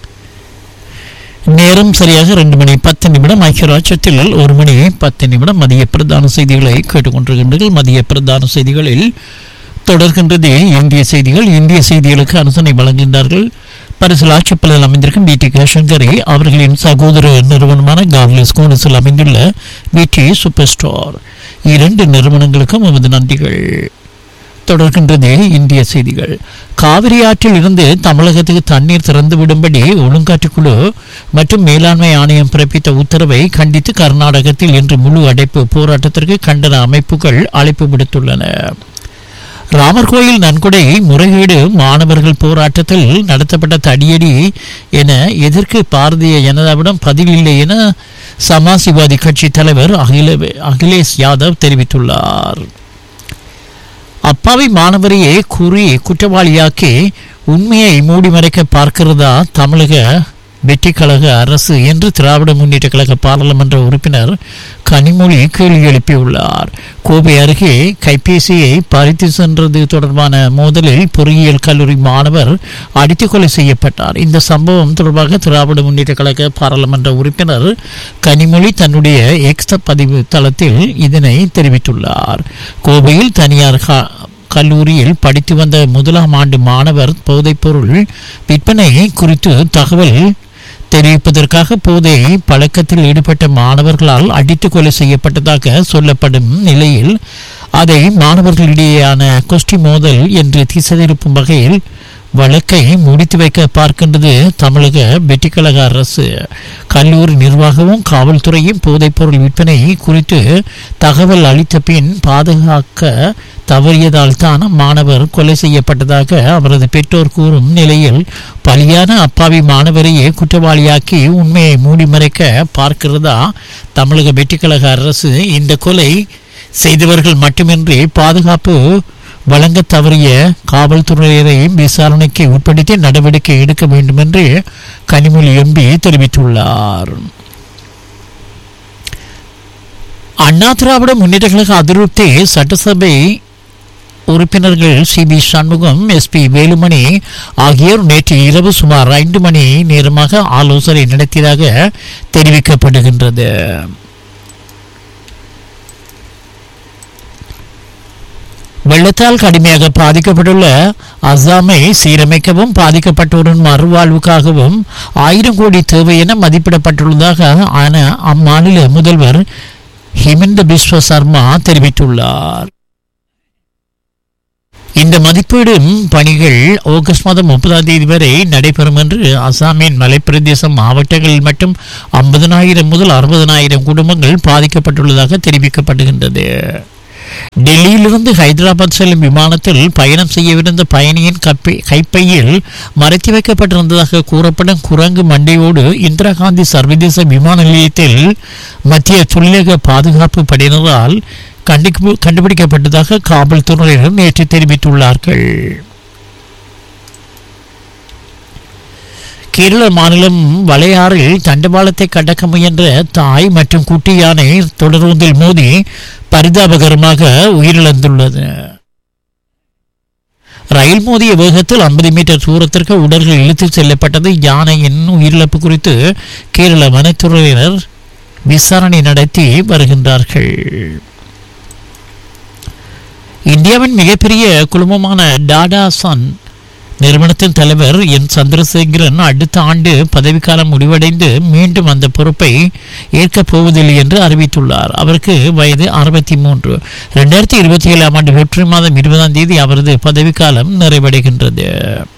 நேரம் சரியாக ரெண்டு மணி பத்து நிமிடம் ஐக்கியராட்சத்தில் ஒரு மணி பத்து நிமிடம் மதிய பிரதான செய்திகளை கேட்டுக்கொண்டிருக்கின்றீர்கள் மதிய பிரதான செய்திகளில் தொடர்கின்றது இந்திய செய்திகள் இந்திய செய்திகளுக்கு அனுசனை வழங்குகின்றார்கள் பரிசல் ஆட்சிப்பலில் அமைந்திருக்கும் பிடி கேஷங்கரி அவர்களின் சகோதர நிறுவனமான கார்லஸ் கோனஸில் அமைந்துள்ள பிடி சூப்பர் ஸ்டோர் இரண்டு நிறுவனங்களுக்கும் நமது நன்றிகள் தொடர்கின்றது இந்திய செய்திகள் காவிரி ஆற்றில் இருந்து தமிழகத்துக்கு தண்ணீர் திறந்து விடும்படி ஒழுங்காற்றுக்குழு மற்றும் மேலாண்மை ஆணையம் பிறப்பித்த உத்தரவை கண்டித்து கர்நாடகத்தில் இன்று முழு அடைப்பு போராட்டத்திற்கு கண்டன அமைப்புகள் அழைப்பு விடுத்துள்ளன ராமர் கோயில் நன்கொடை முறைகேடு மாணவர்கள் போராட்டத்தில் நடத்தப்பட்ட தடியடி என எதற்கு பாரதிய ஜனதாவிடம் பதில் இல்லை என சமாஜ்வாதி கட்சி தலைவர் அகில அகிலேஷ் யாதவ் தெரிவித்துள்ளார் அப்பாவி மாணவரையே கூறி குற்றவாளியாக்கி உண்மையை மூடி மறைக்க பார்க்கிறதா தமிழக வெற்றி கழக அரசு என்று திராவிட முன்னேற்ற கழக பாராளுமன்ற உறுப்பினர் கனிமொழி கேள்வி எழுப்பியுள்ளார் கோவை அருகே கைபேசியை பறித்து சென்றது தொடர்பான மோதலில் பொறியியல் கல்லூரி மாணவர் அடித்து கொலை செய்யப்பட்டார் இந்த சம்பவம் தொடர்பாக திராவிட முன்னேற்ற கழக பாராளுமன்ற உறுப்பினர் கனிமொழி தன்னுடைய எக்ஸ் பதிவு தளத்தில் இதனை தெரிவித்துள்ளார் கோவையில் தனியார் கா- கல்லூரியில் படித்து வந்த முதலாம் ஆண்டு மாணவர் போதைப்பொருள் விற்பனை குறித்து தகவல் தெரிவிப்பதற்காக போதை பழக்கத்தில் ஈடுபட்ட மாணவர்களால் அடித்து கொலை செய்யப்பட்டதாக சொல்லப்படும் நிலையில் அதை மாணவர்களிடையேயான கொஸ்டி மோதல் என்று திசை திருப்பும் வகையில் வழக்கை முடித்து வைக்க பார்க்கின்றது தமிழக வெற்றிக்கழக அரசு கல்லூரி நிர்வாகமும் காவல்துறையும் போதைப்பொருள் விற்பனை குறித்து தகவல் அளித்த பின் பாதுகாக்க தவறியதால் தான் மாணவர் கொலை செய்யப்பட்டதாக அவரது பெற்றோர் கூறும் நிலையில் பலியான அப்பாவி மாணவரையே குற்றவாளியாக்கி உண்மையை மூடி மறைக்க பார்க்கிறதா தமிழக வெற்றிக்கழக அரசு இந்த கொலை செய்தவர்கள் மட்டுமின்றி பாதுகாப்பு வழங்க தவறிய காவல்துறையினரை விசாரணைக்கு உட்படுத்தி நடவடிக்கை எடுக்க வேண்டும் என்று கனிமொழி எம்பி தெரிவித்துள்ளார் அண்ணா திராவிட முன்னேற்ற கழக அதிருப்தி சட்டசபை உறுப்பினர்கள் C P Shanmugam SP Velumani ஆகியோர் நேற்று இரவு சுமார் ஐந்து மணி நேரமாக ஆலோசனை நடத்தியதாக தெரிவிக்கப்படுகின்றது வெள்ளத்தால் கடுமையாக பாதிக்கப்பட்டுள்ள அசாமை சீரமைக்கவும் பாதிக்கப்பட்டோரின் மறுவாழ்வுக்காகவும் ஆயிரம் கோடி தேவை என மதிப்பிடப்பட்டுள்ளதாக ஆன அம்மாநில முதல்வர் ஹிமந்த பிஸ்வ சர்மா தெரிவித்துள்ளார் இந்த மதிப்பீடும் பணிகள் ஆகஸ்ட் மாதம் முப்பதாம் தேதி வரை நடைபெறும் என்று அசாமின் மலைப்பிரதேச மாவட்டங்களில் மட்டும் ஐம்பதனாயிரம் முதல் அறுபதனாயிரம் குடும்பங்கள் பாதிக்கப்பட்டுள்ளதாக தெரிவிக்கப்படுகின்றது டெல்லியிலிருந்து ஹைதராபாத் செல்லும் விமானத்தில் பயணம் செய்யவிருந்த பயணியின் கப்பை கைப்பையில் மறைத்து வைக்கப்பட்டிருந்ததாக கூறப்படும் குரங்கு மண்டையோடு இந்திரா காந்தி சர்வதேச விமான நிலையத்தில் மத்திய தொழிலக பாதுகாப்பு படையினரால் கண்டிப்பு- கண்டுபிடிக்கப்பட்டதாக காவல்துறையினர் நேற்று தெரிவித்துள்ளார்கள் கேரள மாநிலம் வளையாறில் தண்டவாளத்தை கடக்க முயன்ற தாய் மற்றும் குட்டி யானை தொடர்வதில் மோதி பரிதாபகரமாக உயிரிழந்துள்ளது ரயில் மோதிய வேகத்தில் 50 மீட்டர் தூரத்திற்கு உடல்கள் இழுத்துச் செல்லப்பட்டது யானையின் உயிரிழப்பு குறித்து கேரள வனத்துறையினர் விசாரணை நடத்தி வருகின்றார்கள் இந்தியாவின் மிகப்பெரிய குழுமமான டாடா சன் நிறுவனத்தின் தலைவர் என் சந்திரசேகரன் அடுத்த ஆண்டு பதவிக்காலம் முடிவடைந்து மீண்டும் அந்த பொறுப்பை ஏற்கப் போவதில்லை என்று அறிவித்துள்ளார் அவருக்கு வயது அறுபத்தி மூன்று ரெண்டாயிரத்தி இருபத்தி ஏழாம் ஆண்டு பிப்ரவரி மாதம் இருபதாம் தேதி அவரது பதவிக்காலம் நிறைவடைகின்றது